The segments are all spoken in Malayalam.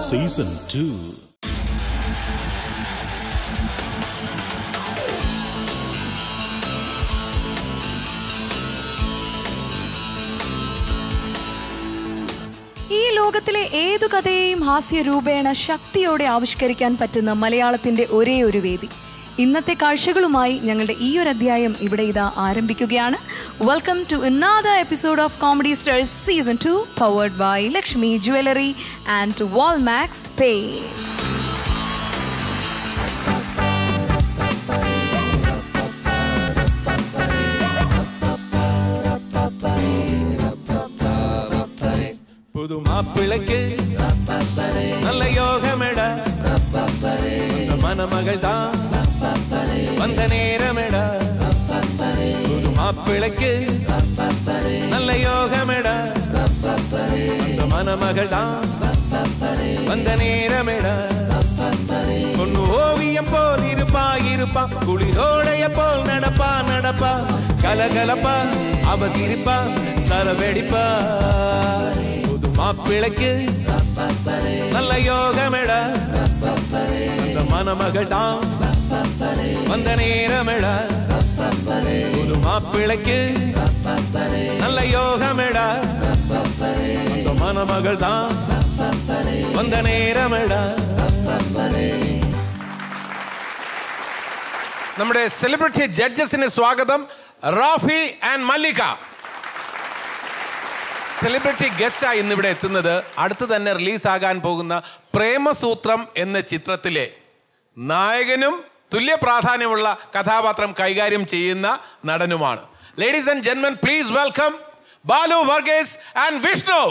സീസൺ ടു ഈ ലോകത്തിലെ ഏതു കഥയെയും ഹാസ്യരൂപേണ ശക്തിയോടെ ആവിഷ്കരിക്കാൻ പറ്റുന്ന മലയാളത്തിന്റെ ഒരേ ഒരു വേദി ഇന്നത്തെ കാഴ്ചകളുമായി ഞങ്ങളുടെ ഈ ഒരു അധ്യായം ഇവിടെ ഇതാ ആരംഭിക്കുകയാണ് welcome to another episode of comedy stars season two powered by Lakshmi jewellery and Walmax paints புது மாப்பிளைக்கு நல்ல யோகமெட அந்த மணமகள் தான் வந்த நேரமெட புது மாப்பிளைக்கு நல்ல யோகமெட அந்த மணமகள் தான் வந்த நேரமெட பொண்ணு ஓவியம் போல் இருப்பா இருப்பா குளிரோடைய போல் நடப்பா நடப்பா கலகலப்பா அவ சிரிப்பா சரவெடிப்பா புது மாப்பிளைக்கு நல்ல யோகமெட அந்த மணமகள் தான் வந்த நேரமெட புது மாப்பிளைக்கு நல்ல யோகமெட அந்த மணமகள் தான் வந்த நேரமெட നമ്മുടെ സെലിബ്രിറ്റി ജഡ്ജസിന് സ്വാഗതം റാഫി ആൻഡ് മല്ലിക സെലിബ്രിറ്റി ഗസ്റ്റായി ഇന്നിവിടെ എത്തുന്നത് അടുത്ത് തന്നെ റിലീസാകാൻ പോകുന്ന പ്രേമസൂത്രം എന്ന ചിത്രത്തിലെ നായകനും തുല്യ പ്രാധാന്യമുള്ള കഥാപാത്രം കൈകാര്യം ചെയ്യുന്ന നടനുമാണ് ലേഡീസ് ആൻഡ് ജെന്മൻ please welcome Balu Varghese and Vishnu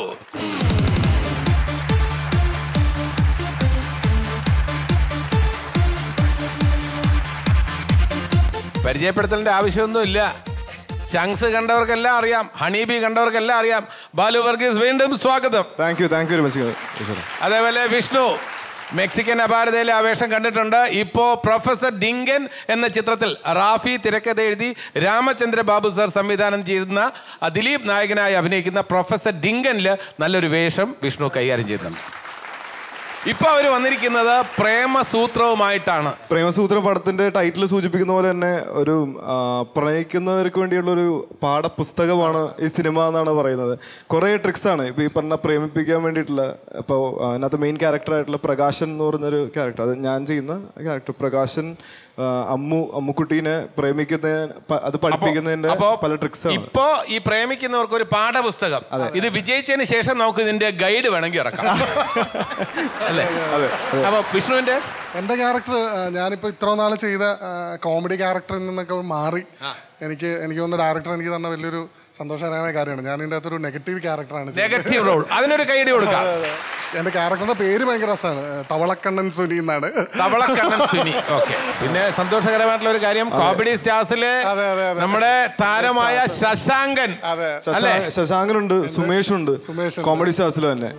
പരിചയപ്പെടുത്തലിന്റെ ആവശ്യമൊന്നുമില്ല ചങ്സ് കണ്ടവർക്കെല്ലാം അറിയാം ഹണീബി കണ്ടവർക്കെല്ലാം അറിയാം ബാലു വർഗീസ് വീണ്ടും സ്വാഗതം thank you thank you very much Eshwaran അതേപോലെ വിഷ്ണു മെക്സിക്കൻ അപാരതയിലെ ആവേശം കണ്ടിട്ടുണ്ട് ഇപ്പോ പ്രൊഫസർ ഡിങ്കൻ എന്ന ചിത്രത്തിൽ റാഫി തിരക്കഥ എഴുതി രാമചന്ദ്ര ബാബു സർ സംവിധാനം ചെയ്യുന്ന ആ, ദിലീപ് നായകനായി അഭിനയിക്കുന്ന പ്രൊഫസർ ഡിങ്കനിൽ നല്ലൊരു വേഷം വിഷ്ണു കൈകാര്യം ചെയ്യുന്നുണ്ട് ഇപ്പൊ അവർ വന്നിരിക്കുന്നത് പ്രേമസൂത്രവുമായിട്ടാണ് പ്രേമസൂത്രം പടത്തിന്റെ ടൈറ്റിൽ സൂചിപ്പിക്കുന്ന പോലെ തന്നെ ഒരു ആ, പ്രണയിക്കുന്നവർക്ക് വേണ്ടിയുള്ള ഒരു പാഠപുസ്തകമാണ് ഈ സിനിമ എന്നാണ് പറയുന്നത് കുറേ ട്രിക്സ് ആണ് ഇപ്പൊ ഈ പറഞ്ഞ പ്രേമിപ്പിക്കാൻ വേണ്ടിയിട്ടുള്ള ഇപ്പോൾ അതിനകത്ത് മെയിൻ ക്യാരക്ടർ ആയിട്ടുള്ള പ്രകാശൻ എന്ന് പറഞ്ഞൊരു ക്യാരക്ടർ അത് ഞാൻ ചെയ്യുന്ന ക്യാരക്ടർ പ്രകാശൻ ആ, അമ്മു അമ്മുക്കുട്ടീനെ പ്രേമിക്കുന്ന പ- അത് പഠിപ്പിക്കുന്നതിന്റെ അപ്പോ പല ട്രിക്സ് ആണ് ഇപ്പോ ഈ പ്രേമിക്കുന്നവർക്ക് ഒരു പാഠപുസ്തകം ഇത് വിജയിച്ചതിന് ശേഷം നമുക്ക് ഇതിന്റെ ഗൈഡ് വേണമെങ്കിൽ ഇറക്കാം അല്ലേ അപ്പൊ വിഷ്ണുവിന്റെ എൻ്റെ ക്യാരക്ടർ ഞാനിപ്പോൾ ഇത്ര നാൾ ചെയ്ത കോമഡി ക്യാരക്ടറിൽ നിന്നൊക്കെ മാറി എനിക്ക് എനിക്ക് തോന്നുന്ന ഡയറക്ടർ എനിക്ക് തന്ന വലിയൊരു സന്തോഷകരമായ കാര്യമാണ് ഞാൻ ഇതിൻ്റെ അകത്തൊരു നെഗറ്റീവ് ക്യാരക്ടറാണ് ചെയ്തത്. നെഗറ്റീവ് റോൾ അതിനൊരു കൈഡി കൊടുക്കാം എൻ്റെ ക്യാരക്ടറിന്റെ പേര് ഭയങ്കര രസമാണ് തവളക്കണ്ണൻ സുനി എന്നാണ് തവളക്കണ്ണൻ സുനി ഓക്കെ പിന്നെ സന്തോഷകരമായിട്ടുള്ള ഒരു കാര്യം കോമഡി സ്റ്റാർസിലെ അതെ, അതെ, അതെ. നമ്മുടെ താരമായ ശശാങ്കൻ അതെ അല്ലേ ശശാ- ശശാങ്കനുണ്ട് സുമേഷുണ്ട് സുമേഷ് ഉണ്ട്. കോമഡി സ്റ്റാർസിൽ തന്നെ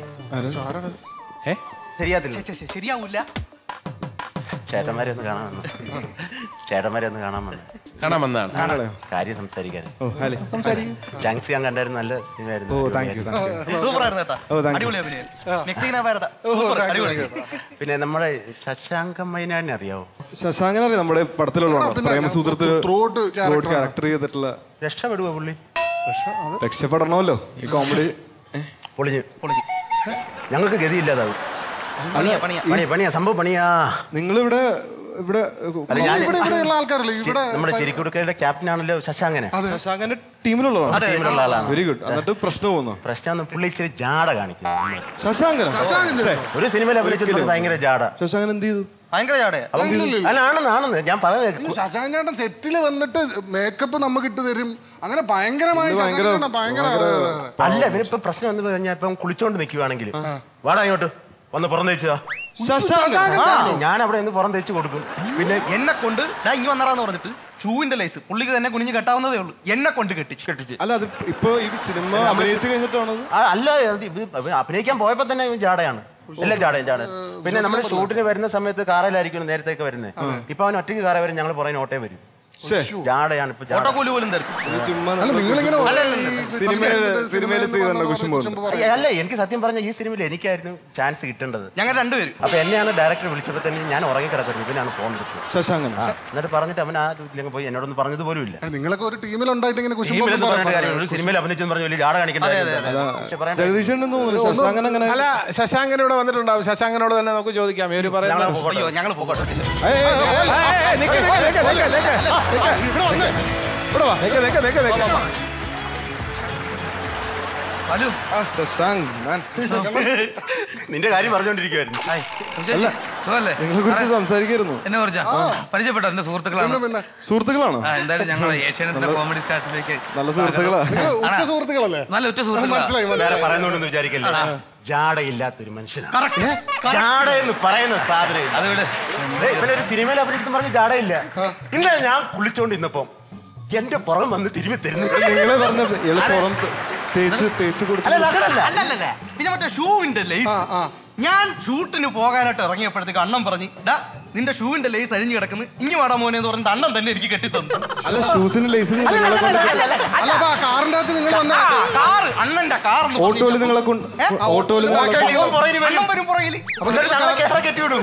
ഏ? ശരിയാത്തില്ല ശരിയാവൂല ചേട്ടന്മാരെ ഒന്ന് കാണാൻ വന്നു ചേട്ടന്മാരെ ഒന്ന് കാണാൻ വന്നു കാണാൻ വന്നതാണ് കാര്യം സംസാരിക്കാൻ ഓ ഹാലി ചാങ്സ് ഞാൻ കണ്ടായിരുന്നു നല്ല സിനിമയായിരുന്നു ഓ thank you thank you super ആയിരുന്നു കേട്ടാ ഓ, thank you. അടിപൊളി അഭിനയം മെക്സിക്കൻ അപാരത സൂപ്പർ അടിപൊളി പിന്നെ നമ്മുടെ ശശാങ്കം മൈനാടിനെ അറിയാവോ ശശാങ്കൻ അറിയാം നമ്മുടെ പടത്തിലുള്ളതാണ് പിന്നെ പ്രേമസൂത്രത്തിൽ throughout character ക്യാരക്ടർ ചെയ്തിട്ടുള്ള രക്ഷപ്പെടുവോ പുള്ളി രക്ഷപ്പെടണമല്ലോ ഈ കോമഡി പൊളിഞ്ഞ് പൊളിഞ്ഞ്. ഞങ്ങൾക്ക് ഗതിയില്ലാതാവും പണിയാ പണിയാ പണിയാ പണിയാ സംഭവം പണിയാ നിങ്ങളിവിടെ ഇവിടെ അല്ല ഞാൻ ഇവിടെ ഇവിടെയുള്ള ആൾക്കാരല്ലേ ഇവിടെ നമ്മുടെ ചിരിക്കുടുക്കയുടെ ക്യാപ്റ്റൻ ആണല്ലോ ശശാങ്കനെ ശശാങ്കന്റെ ടീമിലുള്ളതാണ് അതെ. ടീമിലുള്ള ആളാണ് വെരി ഗുഡ് എന്നിട്ട് പ്രശ്നം പോന്നോ പ്രശ്നം പുള്ളി ഇച്ചിരി ജാട കാണിക്കുന്നു ശശാങ്കന ഒരു സിനിമയിൽ അഭിനയിച്ചത് ഭയങ്കര ജാട ശശാങ്കൻ എന്ത് ചെയ്തു ഭയങ്കര ചാടയാ അല്ല ആണെന്ന് ആണെന്ന് ഞാൻ പറയുന്നത് ശശാങ്ക് ചേട്ടൻ സെറ്റിൽ വന്നിട്ട് മേക്കപ്പ് നമുക്ക് ഇട്ട് തരും അങ്ങനെ ഭയങ്കരമായി ഇത് ഭയങ്കര- ശശാങ്ക് ചേട്ടൻ ഭയങ്കര അതെ, അതെ, അതെ. അല്ല പിന്നെ ഇപ്പൊ പ്രശ്നം എന്ന് പറഞ്ഞാൽ ഇപ്പം കുളിച്ചോണ്ട് നിൽക്കുവാണെങ്കിൽ വാടാ ഇങ്ങോട്ട് വന്ന് പുറം തേച്ചാ ഞാൻ അവിടെ നിന്ന് പുറം തേച്ച് കൊടുക്കും പിന്നെ എന്നെ കൊണ്ട് ഞാൻ ഇങ്ങി വന്നറാന്ന് പറഞ്ഞിട്ട് ഷൂവിന്റെ ലൈസ് പുള്ളിക്ക് തന്നെ കുനിഞ്ഞ് കെട്ടാവുന്നതേ ഉള്ളൂ എന്നെ കൊണ്ട് കെട്ടിച്ച് കെട്ടിച്ച് അല്ല അത് ഇപ്പൊ ഈ സിനിമ അഭിനയിച്ചു കഴിഞ്ഞിട്ടാണ് ആ, അല്ല അത് ഇത് അഭിനയിക്കാൻ പോയപ്പോ തന്നെ ഇവൻ ജാടയാണ് എല്ലാം ജാടയും ജാട പിന്നെ നമ്മൾ ഷൂട്ടിന് വരുന്ന സമയത്ത് കാറിലായിരിക്കും നേരത്തേക്ക് വരുന്നത് ഇപ്പൊ അവൻ ഒറ്റയ്ക്ക് കാറേ വരും ഞങ്ങൾ പുറകെ ഓട്ടേ വരും ജാടയാണ് ഇപ്പൊ ജാട. ഓട്ടോക്കൂലി പോലും തരും ഇത് ചുമ്മാ അല്ല നിങ്ങളിങ്ങനെ ഓരോ അല്ല, അല്ല, ഈ അല്ല. സിനിമയില് സമയത്ത് സിനിമയില് നിന്ന് ചെയ്യുന്നുണ്ട് വന്ന കുശുമ്പ് കുശുമ്പ് അയ്യ, പറയും. അല്ല എനിക്ക് സത്യം പറഞ്ഞ ഈ സിനിമയിൽ എനിക്കായിരുന്നു ചാൻസ് കിട്ടേണ്ടത് ഞങ്ങൾ രണ്ടുപേരും അപ്പൊ എന്നെയാണ് ഡയറക്ടർ വിളിച്ചപ്പോൾ തന്നെ ഞാൻ ഉറങ്ങി കിടക്കുന്നു ഇവനാണ് ഫോൺ എടുത്തത് ശശാങ്കൻ ആ, എന്നിട്ട് പറഞ്ഞിട്ട് അവൻ ആ ഇതിലങ്ങ് പോയി എന്നോടൊന്നും പറഞ്ഞത് പോലും ഇല്ല അല്ല, നിങ്ങളൊക്കെ ഒരു ടീമിലുണ്ടായിട്ട് ഇങ്ങനെ കുശുമ്പ് ടീമിൽ ഒന്നും പറഞ്ഞിട്ട് പറയാൻ കാര്യം ഒരു സിനിമയിൽ അഭിനയിച്ചെന്ന് പറഞ്ഞ വലിയ ജാട കാണിക്കേണ്ട പക്ഷെ പറയണ്ട. ജഗദീശൻ തോന്നുന്നു ശശാങ്കൻ അങ്ങനെ അല്ല ശശാങ്കൻ ഇവിടെ വന്നിട്ടുണ്ടാവും ശശാങ്കനോട് തന്നെ നമുക്ക് ചോദിക്കാം ഇവര് ഞങ്ങള് പറയുന്നത് പോകട്ടെ. അയ്യോ ഞങ്ങൾ പോകട്ടെ ഏയ്, ഏയ്, ഏയ്, ഏയ്, ഏയ്, നിക്ക്, നിക്ക്, നിക്ക്, നിക്ക്, നിക്ക്. ഇവിടെ വാ, നിക്ക്, നിക്ക്, നിക്ക്, നിക്ക്. ഹലോ ആ ശശാങ്ക് man. നിന്റെ കാര്യം പറഞ്ഞുകൊണ്ടിരിക്കുവായിരുന്നു ഹായ് സുജയ്, സുഖല്ലേ നിങ്ങളെ കുറിച്ച് സംസാരിക്കായിരുന്നു എന്നെ കുറിച്ചാ പരിചയപ്പെട്ടോ എന്റെ സുഹൃത്തുക്കളാണ് പിന്നെ പിന്നെ സുഹൃത്തുക്കളാണോ ആ, എന്തായാലും ഞങ്ങൾ ഏഷ്യാനെറ്റിന്റെ കോമഡി സ്റ്റാർസിലേക്ക് നല്ല സുഹൃത്തുക്കളാ നിങ്ങൾ ഉറ്റ സുഹൃത്തുക്കളല്ലേ നല്ല ഉറ്റ ആ, സുഹൃത്തുക്കളാണ് മനസ്സിലായി വേറെ മനസ്സിലായി പറയുന്നുണ്ടെന്ന് വിചാരിക്കല്ലേ ജാടയില്ലാത്തൊരു മനുഷ്യനാണ് ജാട എന്ന് പറയുന്ന സാധനം ഇല്ല. അതിവിടെ ദേ, ഇവനൊരു സിനിമയിൽ അഭിനയിച്ചെന്ന് പറഞ്ഞ് ജാടയില്ല ഇന്നലെ ഞാൻ കുളിച്ചോണ്ടിരുന്നപ്പം എന്റെ പുറം വന്ന് തിരുമ്പി തരുന്നു നിങ്ങളെ പറഞ്ഞ ഇയാള് പുറം ത- തേച്ച് തേച്ച് കൊടുത്തു അല്ല അങ്ങനല്ല അല്ലല്ല പിന്നെ മറ്റേ ഷൂവിന്റെ ലേസ് ഞാൻ ഷൂട്ടിന് പോകാനായിട്ട് ഇറങ്ങിയപ്പോഴത്തേക്ക് അണ്ണൻ പറഞ്ഞു ഡാ നിന്റെ ഷൂവിന്റെ ലേസ് അഴിഞ്ഞു കിടക്കുന്നു ഇനി വാടാ മോനെ എന്ന് പറഞ്ഞിട്ട് അണ്ണൻ തന്നെ എനിക്ക് കെട്ടിത്തന്നു അല്ല ഷൂസിന് ലൈസൻസ് നിങ്ങളെ കൊണ്ട് അല്ല അപ്പൊ ആ കാറിന്റെ അകത്ത് നിങ്ങൾ വന്ന കാറ് അണ്ണന്റെ കാർ ഓട്ടോയില് നിങ്ങളെ കൊണ്ട് ഓട്ടോയില് നിങ്ങളെ ഇവൻ പുറകില് വരും. അണ്ണൻ വരും പുറകില് എന്നിട്ട് ഞങ്ങളെ കേറ കെട്ടിവിടും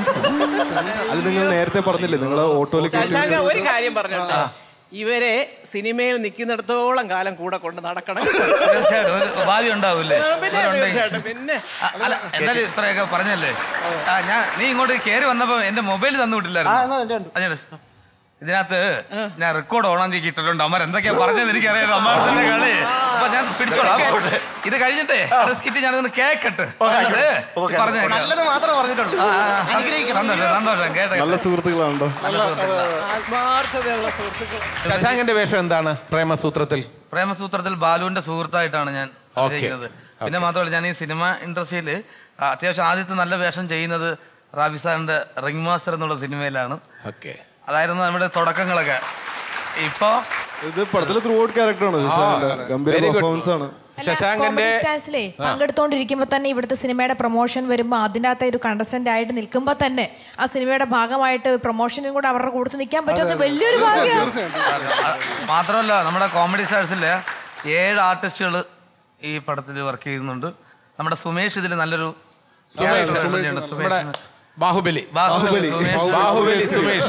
അത് നിങ്ങൾ നേരത്തെ പറഞ്ഞില്ലേ നിങ്ങളെ ഓട്ടോയില് കയറ്റി ശശാങ്ക ഒരു കാര്യം പറഞ്ഞോട്ടെ ഇവരെ സിനിമയിൽ നിൽക്കുന്നിടത്തോളം കാലം കൂടെ കൊണ്ട് നടക്കണം തീർച്ചയായിട്ടും ഒരു ഭാവി ഉണ്ടാവില്ലേ പിന്നെ ഇവരുണ്ടെങ്കിൽ. തീർച്ചയായിട്ടും പിന്നെ ആ, അല്ല എന്തായാലും ഇത്രയൊക്കെ പറഞ്ഞല്ലേ ആ, ഞാൻ നീ ഇങ്ങോട്ട് കയറി വന്നപ്പോ എന്റെ മൊബൈൽ തന്നു വിട്ടില്ലായിരുന്നു അതിനോട് ഇതിനകത്ത് ഞാൻ റെക്കോർഡ് ഓൺ ആക്കി ഇട്ടിട്ടുണ്ട് അമ്മ എന്തൊക്കെയാ പറഞ്ഞത് എനിക്കറിയാം അമ്മാരത്തിന്റെ കളി അപ്പൊ ഞാൻ പിടിച്ചോളാം ഇത് കഴിഞ്ഞിട്ടേ അത് സ്കിറ്റ് ഞാനൊന്ന് കേക്കട്ടെ പറഞ്ഞേക്കാം നല്ലത് മാത്രമേ പറഞ്ഞിട്ടുള്ളൂ ആ, ആ, സന്തോഷം സന്തോഷം കേട്ടെ നല്ല സുഹൃത്തുക്കളാണോ ആത്മാർത്ഥതയുള്ള സുഹൃത്തുക്കൾ ശശാങ്കന്റെ വേഷം എന്താണ് പ്രേമസൂത്രത്തിൽ പ്രേമസൂത്രത്തിൽ ബാലുവിന്റെ സുഹൃത്തായിട്ടാണ് ഞാൻ Okay. അഭിനയിക്കുന്നത് പിന്നെ മാത്രമല്ല ഞാൻ ഈ സിനിമ ഇൻഡസ്ട്രിയിൽ അത്യാവശ്യം ആദ്യത്തെ നല്ല വേഷം ചെയ്യുന്നത് റാബി സാറിന്റെ റിംഗ് മാസ്റ്റർ എന്നുള്ള സിനിമയിലാണ് ഓക്കെ അതായിരുന്നു നമ്മുടെ തുടക്കങ്ങളൊക്കെ ഇപ്പോ ഇത് പടത്തിലെ ത്രൂ ഔട്ട് ക്യാരക്ടറാണ് ശശാങ്കന്റെ ഗംഭീര very good. പെർഫോമൻസ് ആണ് ശശാങ്കന്റെ കോമഡി സ്റ്റാർസിലെ പങ്കെടുത്തോണ്ടിരിക്കുമ്പോ തന്നെ ഇവിടുത്തെ സിനിമയുടെ പ്രൊമോഷൻ വരുമ്പോ അതിനകത്ത് ഒരു കണ്ടസ്റ്റന്റ് ആയിട്ട് നിൽക്കുമ്പോ തന്നെ ആ സിനിമയുടെ ഭാഗമായിട്ട് പ്രൊമോഷനും കൂടെ അവരുടെ കൂടെ നിൽക്കാൻ പറ്റുന്നത് വലിയൊരു ഭാഗ്യമാണ് തീർച്ചയായും മാത്രമല്ല നമ്മുടെ കോമഡി സ്റ്റാർസിലെ ഏഴ് ആർട്ടിസ്റ്റുകൾ ഈ പടത്തിൽ വർക്ക് ചെയ്യുന്നുണ്ട് നമ്മുടെ സുമേഷ് ഇതിൽ നല്ലൊരു സുമേഷ്, സുമേഷ് സുമേഷ്, ഉണ്ട്. നമ്മുടെ സുമേഷ് ബാഹുബലി ബാഹുബലി സുമേഷ് ബാഹുബലി സുമേഷ്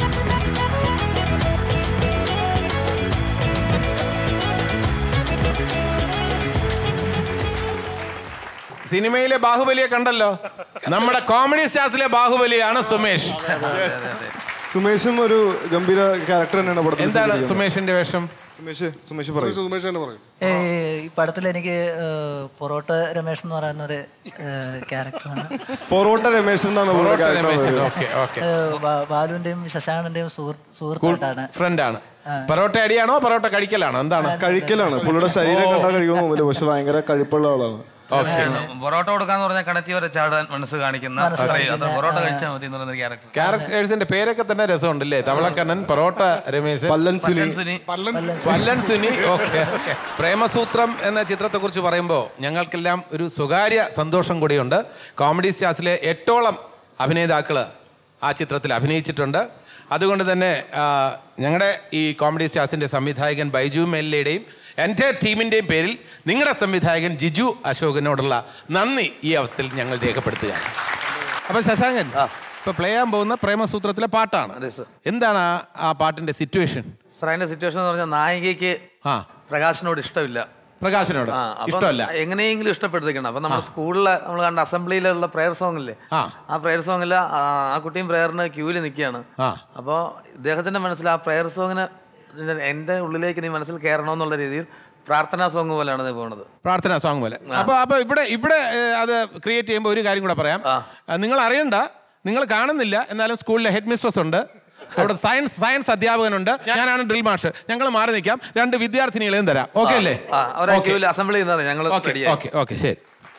സിനിമയിലെ ബാഹുബലിയെ കണ്ടല്ലോ നമ്മുടെ കോമഡി സ്റ്റാർസിലെ ബാഹുബലിയാണ് സുമേഷ് സുമേഷും ഒരു ഗംഭീര ക്യാരക്ടർ തന്നെയാണ് പടത്തിൽ എന്താണ് ചെയ്തിരിക്കുന്നത്. സുമേഷിന്റെ വേഷം സുമേഷ് സുമേഷ് പറയും സുമേഷ് തന്നെ പറയും ഏ, ഈ പടത്തിൽ എനിക്ക് ഏഹ്, പൊറോട്ട രമേഷ് എന്ന് പറയുന്ന ഒരു ഏഹ്, ക്യാരക്ടറാണ് പൊറോട്ട രമേശ് എന്നാണ് പുള്ളിയുടെ പൊറോട്ട character രമേശൻ പേര്. ഓക്കെ ഓക്കെ ഏഹ്, ബാ- ബാലുവിന്റെയും ശശാങ്കന്റെയും സുഹൃത്ത് സുഹൃത്തായിട്ടാണ് ഫ്രണ്ട് ആണ് പൊറോട്ട അടിയാണോ പൊറോട്ട കഴിക്കലാണോ എന്താണ് കഴിക്കലാണ് പുള്ളിയുടെ ശരീരം കണ്ടാൽ കഴിക്കുമെന്ന് തോന്നില്ല പക്ഷെ ഭയങ്കര കഴിപ്പുള്ള ആളാണ് പൊറോട്ട കൊടുക്കാന്ന് പറഞ്ഞാൽ കടത്തി വരെ ചാടാൻ മനസ്സ് കാണിക്കുന്ന അത്രയും അത് പൊറോട്ട കഴിച്ചാൽ മതി എന്ന് പറയുന്ന ക്യാരക്ടർ ക്യാരക്ടേഴ്സിന്റെ പേരൊക്കെ തന്നെ രസമുണ്ടല്ലേ തവളക്കണ്ണൻ പൊറോട്ട രമേശ് പല്ലൻ സുനി സുനി വല്ലൻ സുനി ഓക്കെ പ്രേമസൂത്രം എന്ന ചിത്രത്തെ കുറിച്ച് പറയുമ്പോൾ ഞങ്ങൾക്കെല്ലാം ഒരു സ്വകാര്യ സന്തോഷം കൂടിയുണ്ട് കോമഡി സ്റ്റാർസിലെ എട്ടോളം അഭിനേതാക്കള് ആ ചിത്രത്തിൽ അഭിനയിച്ചിട്ടുണ്ട് അതുകൊണ്ട് തന്നെ ആ, ഞങ്ങളുടെ ഈ കോമഡി സ്റ്റാർസിന്റെ സംവിധായകൻ ബൈജു മെല്ലയുടെയും എൻ്റെ ടീമിൻ്റെയും പേരിൽ നിങ്ങളുടെ സംവിധായകൻ ജിജു അശോകനോടുള്ള നന്ദി ഈ അവസ്ഥയിൽ ഞങ്ങൾ രേഖപ്പെടുത്തുകയാണ് അപ്പൊ ശശാങ്കൻ ഇപ്പൊ പ്ലേ ചെയ്യാൻ പോകുന്ന പ്രേമസൂത്രത്തിലെ പാട്ടാണ് എന്താണ് ആ- ആ പാട്ടിന്റെ സിറ്റുവേഷൻ സാറിന്റെ സിറ്റുവേഷൻ എന്ന് പറഞ്ഞാൽ നായികയ്ക്ക് ആ പ്രകാശിനോട് ഇഷ്ടമില്ല പ്രകാശനോട് ആ, അപ്പം ഇഷ്ടമല്ല എങ്ങനെയെങ്കിലും ഇഷ്ടപ്പെടുത്തിക്കണം അപ്പൊ നമ്മുടെ സ്കൂളിലെ നമ്മൾ കണ്ട അസംബ്ലിയിലുള്ള പ്രെയർ സോങ് ഇല്ലേ ആ. ആ പ്രെയർ സോങ്ങിൽ ആ കുട്ടിയും പ്രെയറിന് ക്യൂവിൽ നിൽക്കുകയാണ് ആ. അപ്പോൾ ഇദ്ദേഹത്തിന്റെ മനസ്സിൽ ആ പ്രെയർ സോങ്ങിന് എൻ്റെ ഉള്ളിലേക്ക് നീ മനസ്സിൽ കയറണമെന്നുള്ള രീതിയിൽ പ്രാർത്ഥനാ സോങ് പോലെയാണ് ഇത് പോകുന്നത് പ്രാർത്ഥനാ സോങ് പോലെ അപ്പൊ അപ്പൊ ഇവിടെ ഇവിടെ ഏ, അത് ക്രിയേറ്റ് ചെയ്യുമ്പോൾ ഒരു കാര്യം കൂടെ പറയാം ആ, നിങ്ങൾ അറിയണ്ട നിങ്ങൾ കാണുന്നില്ല എന്നാലും സ്കൂളിലെ ഹെഡ് മിസ്ട്രസ് ഉണ്ട് അവിടെ സയൻസ് സയൻസ് അധ്യാപകനുണ്ട് ഞാനാണ് ഡ്രിൽ മാഷ് ഞങ്ങൾ മാറി നിൽക്കാം രണ്ട് വിദ്യാർത്ഥിനികളെയും തരാം ഓക്കെ അല്ലേ ആ അവരെ ക്യൂവിൽ അസംബ്ലി ചെയ്യുന്നത് ഞങ്ങൾ ഓക്കെ ഓക്കെ ഓക്കെ ശരി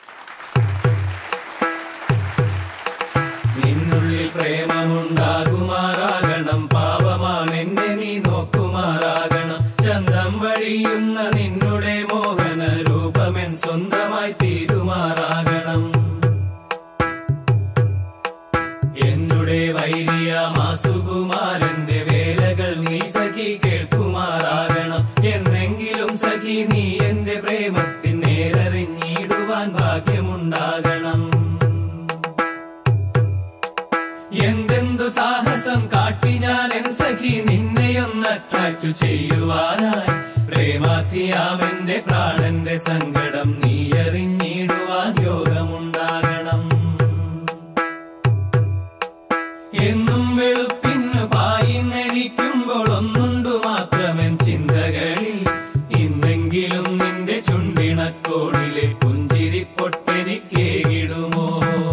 നിന്നുള്ളിൽ പ്രേമമുണ്ടാകുമാറാകണം പാവമാണെന്നെ നീ നോക്കുമാറാകണം ചന്തം വഴിയുന്ന നിന്നുടെ മോഹന രൂപമെൻ സ്വന്തമായി തീരുമാറാകണം എന്നുടെ വൈരിയ മാസുകുമാരന്റെ വേലകൾ നീ സഖി മാറ്റു ചെയ്യുവാനായി പ്രേമാധിയാമെന്റെ പ്രാണന്റെ സങ്കടം നീ അറിഞ്ഞിടുവാൻ യോഗമുണ്ടാകണം എന്നും വെളുപ്പിന്നു പായിന്നെണിക്കുമ്പോൾ ഒന്നുണ്ടു മാത്രമൻ ചിന്തകളിൽ ഇന്നെങ്കിലും നിന്റെ ചുണ്ടിണക്കോടിലെ പുഞ്ചിരി പൊട്ടെനിക്കേകിടുമോ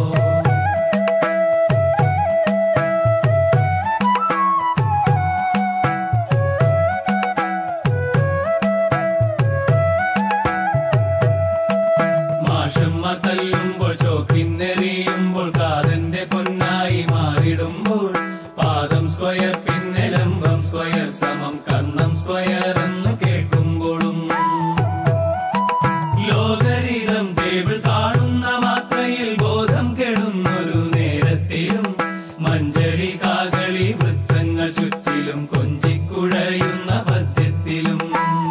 മാഷമ്മ തല്ലുമ്പോൾ ചോക്കിന്നെറിയുമ്പോൾ കാതന്റെ പൊന്നായി മാറിടുമ്പോൾ പാദം സ്ക്വയർ പിന്നെ ലംബം സ്ക്വയർ സമം കന്നം സ്ക്വയർ എന്ന് കേൾക്കുമ്പോഴും ലോകരിതം ടേബിൾ കാണുന്ന മാത്രയിൽ ബോധം കെടുന്നൊരു നേരത്തിലും മഞ്ചടി കാകളി വൃത്തങ്ങൾ ചുറ്റിലും കൊഞ്ചിക്കുഴയുന്ന പദ്യത്തിലും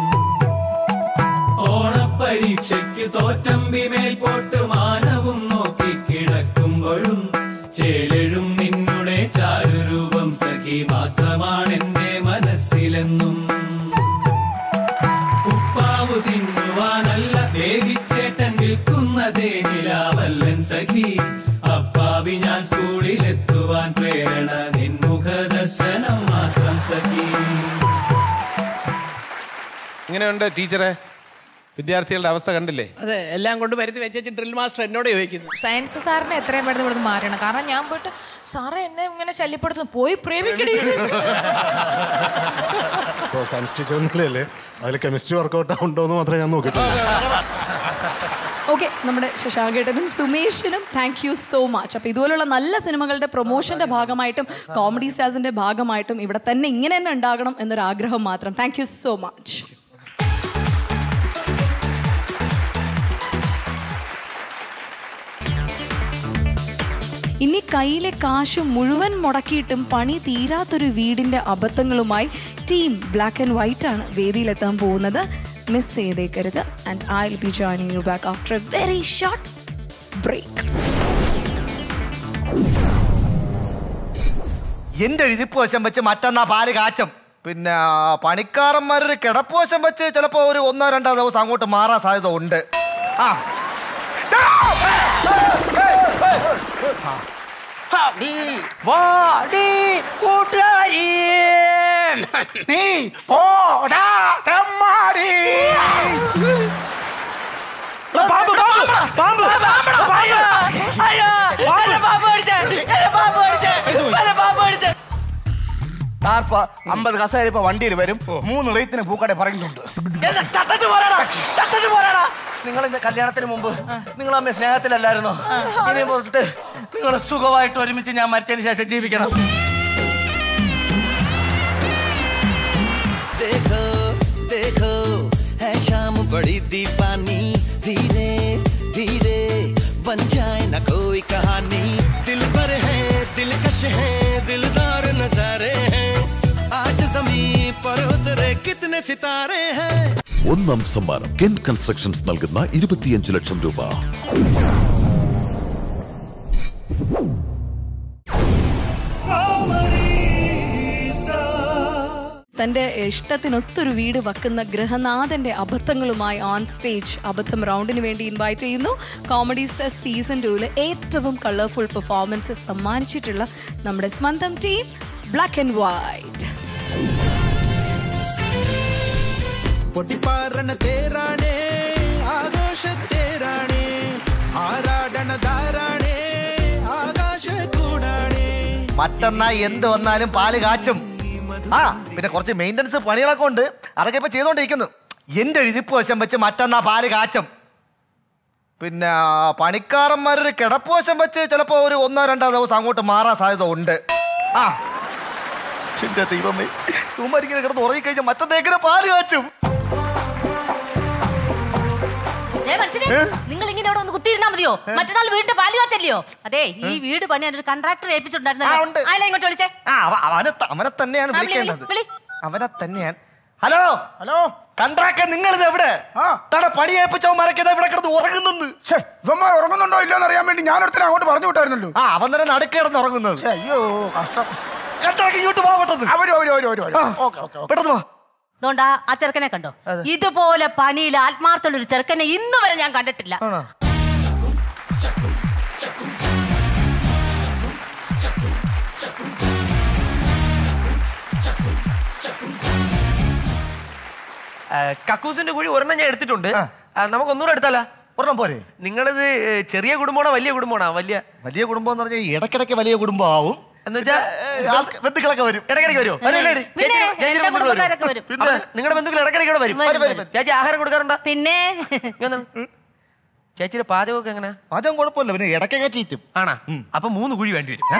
ഓണപ്പരീക്ഷയ്ക്ക് തോറ്റമ്പി മേൽപോട്ട് മാനവും നോക്കി കിടക്കുമ്പോഴും ചേലെഴും നിന്നുടെ ചാരുരൂപം സഖി മാത്രമാണ് എന്റെ മനസ്സിലെന്നും ഉപ്പാവു തിന്നുവാനല്ല വേവിച്ചേട്ടൻ വിൽക്കുന്നതേ നിലാവല്ലൻ സഖി അപ്പാവി ഞാൻ സ്കൂളിലെത്തുവാൻ പ്രേരണ നിൻമുഖ ദർശനം മാത്രം സഖി ഇങ്ങനെയുണ്ട് ടീച്ചറെ വിദ്യാർത്ഥികളുടെ അവസ്ഥ കണ്ടില്ലേ അതെ എല്ലാം കൊണ്ട് വരുത്തി വെച്ചു ഡ്രിൽ മാസ്റ്റർ എന്നോട് ചോദിക്കുന്നു സയൻസ് സാറിനെ എത്രയും പെട്ടെന്ന് ഇവിടുന്ന് മാറണം കാരണം ഞാൻ പോയിട്ട് സാറേ എന്നെ ഇങ്ങനെ ശല്യപ്പെടുത്തുന്നു പോയി പ്രേമിക്കണേ ഇപ്പോൾ സയൻസ് ടീച്ചർ എന്നല്ലേ അതിൽ കെമിസ്ട്രി വർക്കൗട്ട് ഉണ്ടോ എന്ന് മാത്രമേ ഞാൻ നോക്കിയിട്ടുള്ളൂ ഓക്കെ നമ്മുടെ ശശാങ്കേട്ടനും സുമേഷിനും താങ്ക് യു സോ മച്ച് അപ്പോൾ ഇതുപോലുള്ള നല്ല സിനിമകളുടെ പ്രൊമോഷന്റെ ഭാഗമായിട്ടും കോമഡി സ്റ്റാർസിന്റെ ഭാഗമായിട്ടും ഇവിടെ തന്നെ ഇങ്ങനെ തന്നെ ഉണ്ടാകണം എന്നൊരു ആഗ്രഹം മാത്രം താങ്ക് യു സോ മച്ച് ഇനി കയ്യിലെ കാശ് മുഴുവൻ മുടക്കിയിട്ടും പണി തീരാത്തൊരു വീടിന്റെ അബദ്ധങ്ങളുമായി ടീം ബ്ലാക്ക് ആൻഡ് വൈറ്റ് ആണ് വേദിയിലെത്താൻ പോകുന്നത് മിസ് ചെയ്തേക്കരുത് and I will be joining you back after a very short break എന്റെ ഇരിപ്പ് വശം വെച്ച് മറ്റന്നാ പാല് കാച്ചും പിന്നെ പണിക്കാരന്മാരൊരു കിടപ്പ് വശം വെച്ച് ചിലപ്പോ ഒരു ഒന്നോ രണ്ടോ ദിവസം അങ്ങോട്ട് മാറാൻ സാധ്യത ഉണ്ട് ആ കൂട്ടുകാരി നീ പോടാ തെമ്മാടി പാമ്പ് പാമ്പ് പാമ്പ് പാമ്പ് അയ്യോ എന്നെ പാമ്പ് കടിച്ചേ എന്നെ പാമ്പ് കടിച്ചേ എന്നെ പാമ്പ് കടിച്ചേ താർപ്പ അമ്പത് കസേര ഇപ്പൊ വണ്ടിയിൽ വരും മൂന്ന് റേത്തിന് പൂക്കട പറയുന്നുണ്ട് എന്നെ തട്ടിട്ട് പോരാടാ തട്ടിട്ട് പോരാടാ നിങ്ങൾ ഇന്ന് കല്യാണത്തിന് മുമ്പ് നിങ്ങൾ അമ്മ സ്നേഹത്തിലല്ലായിരുന്നോ ഇനി തൊട്ട് നിങ്ങൾ സുഖമായിട്ട് ഒരുമിച്ച് ഞാൻ മരിച്ചതിന് ശേഷം ജീവിക്കണം देखो देखो है शाम बड़ी दीवानी धीरे धीरे बन जाए न कोई कहानी दिल पर है दिलकश है दिलदार नजारे हैं आज जमीन पर उतरे कितने सितारे हैं ഒന്നാം സമ്മാനം കെൻ കൺസ്ട്രക്ഷൻസ് നൽകുന്ന ഇരുപത്തിയഞ്ച് ലക്ഷം രൂപ തന്റെ ഇഷ്ടത്തിനൊത്തൊരു വീട് വെക്കുന്ന ഗൃഹനാഥന്റെ അബദ്ധങ്ങളുമായി ഓൺ സ്റ്റേജ് അബദ്ധം റൗണ്ടിന് വേണ്ടി ഇൻവൈറ്റ് ചെയ്യുന്നു കോമഡി സ്റ്റാർ സീസൺ ടൂവിൽ ഏറ്റവും കളർഫുൾ പെർഫോമൻസസ് സമ്മാനിച്ചിട്ടുള്ള നമ്മുടെ സ്വന്തം ടീം ബ്ലാക്ക് ആൻഡ് വൈറ്റ് പൊട്ടിപ്പാറണ തേരാണേ ആഘോഷത്തേരാണേ ആരാടണ ധാരാണേ ആകാശ കൂടാണേ മറ്റന്നാ എന്ത് വന്നാലും പാല് കാച്ചും ആ പിന്നെ കുറച്ച് മെയിൻ്റനൻസ് പണികളൊക്കെ ഉണ്ട് അതൊക്കെ ഇപ്പൊ ചെയ്തോണ്ടിരിക്കുന്നു എന്റെ ഇരിപ്പ് വശം വെച്ച് മറ്റന്നാ പാല് കാച്ചും പിന്നെ പണിക്കാരന്മാരൊരു കിടപ്പ് വശം വെച്ച് ചിലപ്പോ ഒരു ഒന്നോ രണ്ടോ ദിവസം അങ്ങോട്ട് മാറാൻ സാധ്യത ഉണ്ട് ആ എന്റെ ദൈവമേ ഉമ്മരിങ്ങനെ കിടന്ന് ഉറങ്ങിക്കഴിഞ്ഞാൽ മറ്റന്നേക്കിനെ പാല് കാച്ചും ഏ മനുഷ്യനെ നിങ്ങൾ ഇങ്ങനെ അവിടെ ഒന്ന് കുത്തിയിരുന്നാ മതിയോ മറ്റന്നാൾ വീടിന്റെ പാല് കാച്ചല്ലയോ അതെ ഈ വീട് പണിയാൻ ഒരു കോൺട്രാക്ടർ ഏൽപ്പിച്ചിട്ടുണ്ടായിരുന്നു ആയില്ല ഇങ്ങോട്ട് വിളിച്ചേ ആ അവ- അവനെ ത- അവനെ തന്നെയാണ് ആ, വിളി, വിളിക്കേണ്ടത് വിളി, അവനെ തന്നെയാണ് ഹലോ ഹലോ കൺട്രാക്ടർ നിങ്ങൾ ഇത് എവിടെ തടെ പണി ഏൽപ്പിച്ചവൻ മരക്കത് ഇവിടെ കിടന്ന് ഉറങ്ങുന്നെന്ന് ഇവന്മാർ ഉറങ്ങുന്നുണ്ടോ ഇല്ലെന്ന് അറിയാൻ വേണ്ടി ഞാൻ ഒരുത്തനെ അങ്ങോട്ട് പറഞ്ഞു വിട്ടായിരുന്നല്ലോ ആ അവൻ തന്നെ നടുക്ക് കിടന്ന് ഉറങ്ങുന്നത് അയ്യോ കഷ്ടം കൺട്രാക്ടർ ഇങ്ങോട്ട് പോകാൻ പെട്ടെന്ന് അവരും അവരും അവരും അവരും ആ, ഓക്കെ ഓക്കെ പെട്ടെന്ന് വാ അതുകൊണ്ടാ ആ ചെറുക്കനെ കണ്ടോ ഇതുപോലെ പണിയിൽ ആത്മാർത്ഥമുള്ള ഒരു ചെറുക്കനെ ഇന്ന് വരെ ഞാൻ കണ്ടിട്ടില്ല ആ, കക്കൂസിന്റെ കുഴി ഒരെണ്ണം ഞാൻ എടുത്തിട്ടുണ്ട് ആ, നമുക്ക് ഒന്നുകൂടെ എടുത്താലോ ഒരെണ്ണം പോരെ നിങ്ങളിത് ഏ, ചെറിയ കുടുംബമാണോ വലിയ കുടുംബമാണോ വലിയ വലിയ കുടുംബം എന്ന് പറഞ്ഞാൽ ഇടയ്ക്കിടയ്ക്ക് വലിയ കുടുംബം ആവും എന്ന് വെച്ചാ ബന്ധുക്കളൊക്കെ വരും ഇടയ്ക്കിടയ്ക്ക് വരുമോ പിന്നെ, പിന്നെ എന്റെ കുടുംബക്കാരൊക്കെ വരും. നിങ്ങളുടെ ബന്ധുക്കൾ ഇടയ്ക്കിടയ്ക്ക് ഇവിടെ വരും വരും, വരും. ചേച്ചി ആഹാരം കൊടുക്കാറുണ്ടോ പിന്നെ ചേച്ചിയുടെ പാചകമൊക്കെ എങ്ങനെ പാചകം കുഴപ്പമില്ല പിന്നെ ഇടയ്ക്കൊക്കെ ചീറ്റും ആണാ അപ്പൊ മൂന്ന് കുഴി വേണ്ടി വരും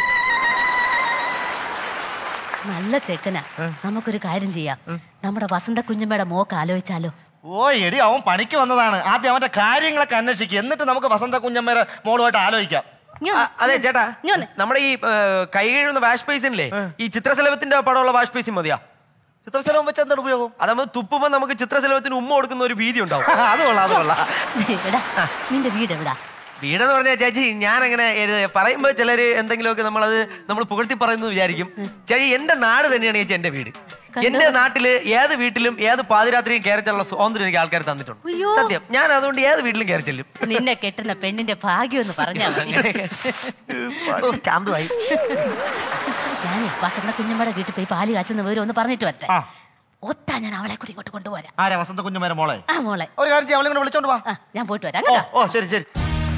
നല്ല ചെക്കനാ നമുക്കൊരു കാര്യം ചെയ്യാം നമ്മുടെ വസന്ത കുഞ്ഞമ്മയുടെ മോക്ക് ആലോചിച്ചാലോ ഓ എടി അവൻ പണിക്ക് വന്നതാണ് ആദ്യം അവന്റെ കാര്യങ്ങളൊക്കെ അന്വേഷിക്കും എന്നിട്ട് നമുക്ക് വസന്ത കുഞ്ഞമ്മേരെ മോളുമായിട്ട് ആലോചിക്കാം ആ, അതെ ചേട്ടാ നമ്മുടെ ഈ ഏ, കൈ കഴുകുന്ന വാഷ് ബേസിനില്ലേ ഈ ചിത്രശലഭത്തിന്റെ പടമുള്ള വാഷ് ബേസിൻ മതിയാ ചിത്രശലഭം വെച്ച് എന്താണ് ഉപയോഗം അത് നമ്മൾ തുപ്പുമ്പോൾ നമുക്ക് ചിത്രശലഭത്തിന് ഉമ്മ കൊടുക്കുന്ന ഒരു വീതി ഉണ്ടാവും അത് കൊള്ളാം അത് കൊള്ളാം എടാ നിന്റെ വീട് എവിടാ വീടെന്ന് പറഞ്ഞാൽ ചേച്ചി ഞാൻ അങ്ങനെ പറയുമ്പോൾ ചിലര് എന്തെങ്കിലുമൊക്കെ നമ്മളത് നമ്മൾ പുകഴ്ത്തി പറയുന്നു വിചാരിക്കും ചേച്ചി എന്റെ നാട് തന്നെയാണ് ചേച്ചി എന്റെ വീട് എന്റെ നാട്ടില് ഏത് വീട്ടിലും ഏത് പാതിരാത്രിയും കയറി ചെല്ലുള്ള സ്വാതന്ത്ര്യം എനിക്ക് ആൾക്കാർ തന്നിട്ടുണ്ട് അയ്യോ. സത്യം ഞാൻ അതുകൊണ്ട് ഏത് വീട്ടിലും കയറി ചെല്ലും നിന്നെ കെട്ടുന്ന പെണ്ണിന്റെ ഭാഗ്യം എന്ന് പറഞ്ഞാ മതി. ഓ, ചാന്തുമായി ഞാനേ വസന്ത കുഞ്ഞമ്മയുടെ വീട്ടിൽ പോയി പാല് കാച്ചുന്ന വിവരം ഒന്ന് പറഞ്ഞിട്ട് വരട്ടെ ഒത്താ ഞാൻ അവളെ കൂടി ഇങ്ങോട്ട് കൊണ്ടുപോരാ ആരാ വസന്ത കുഞ്ഞമ്മേരെ മോളെ ആ മോളെ ഒരു കാര്യം ചെയ്യാം അവളെ കൂടെ വിളിച്ചോണ്ട് വാ ഞാൻ പോയിട്ട് വരാം ഓ കേട്ടോ ഓ ശരി ശരി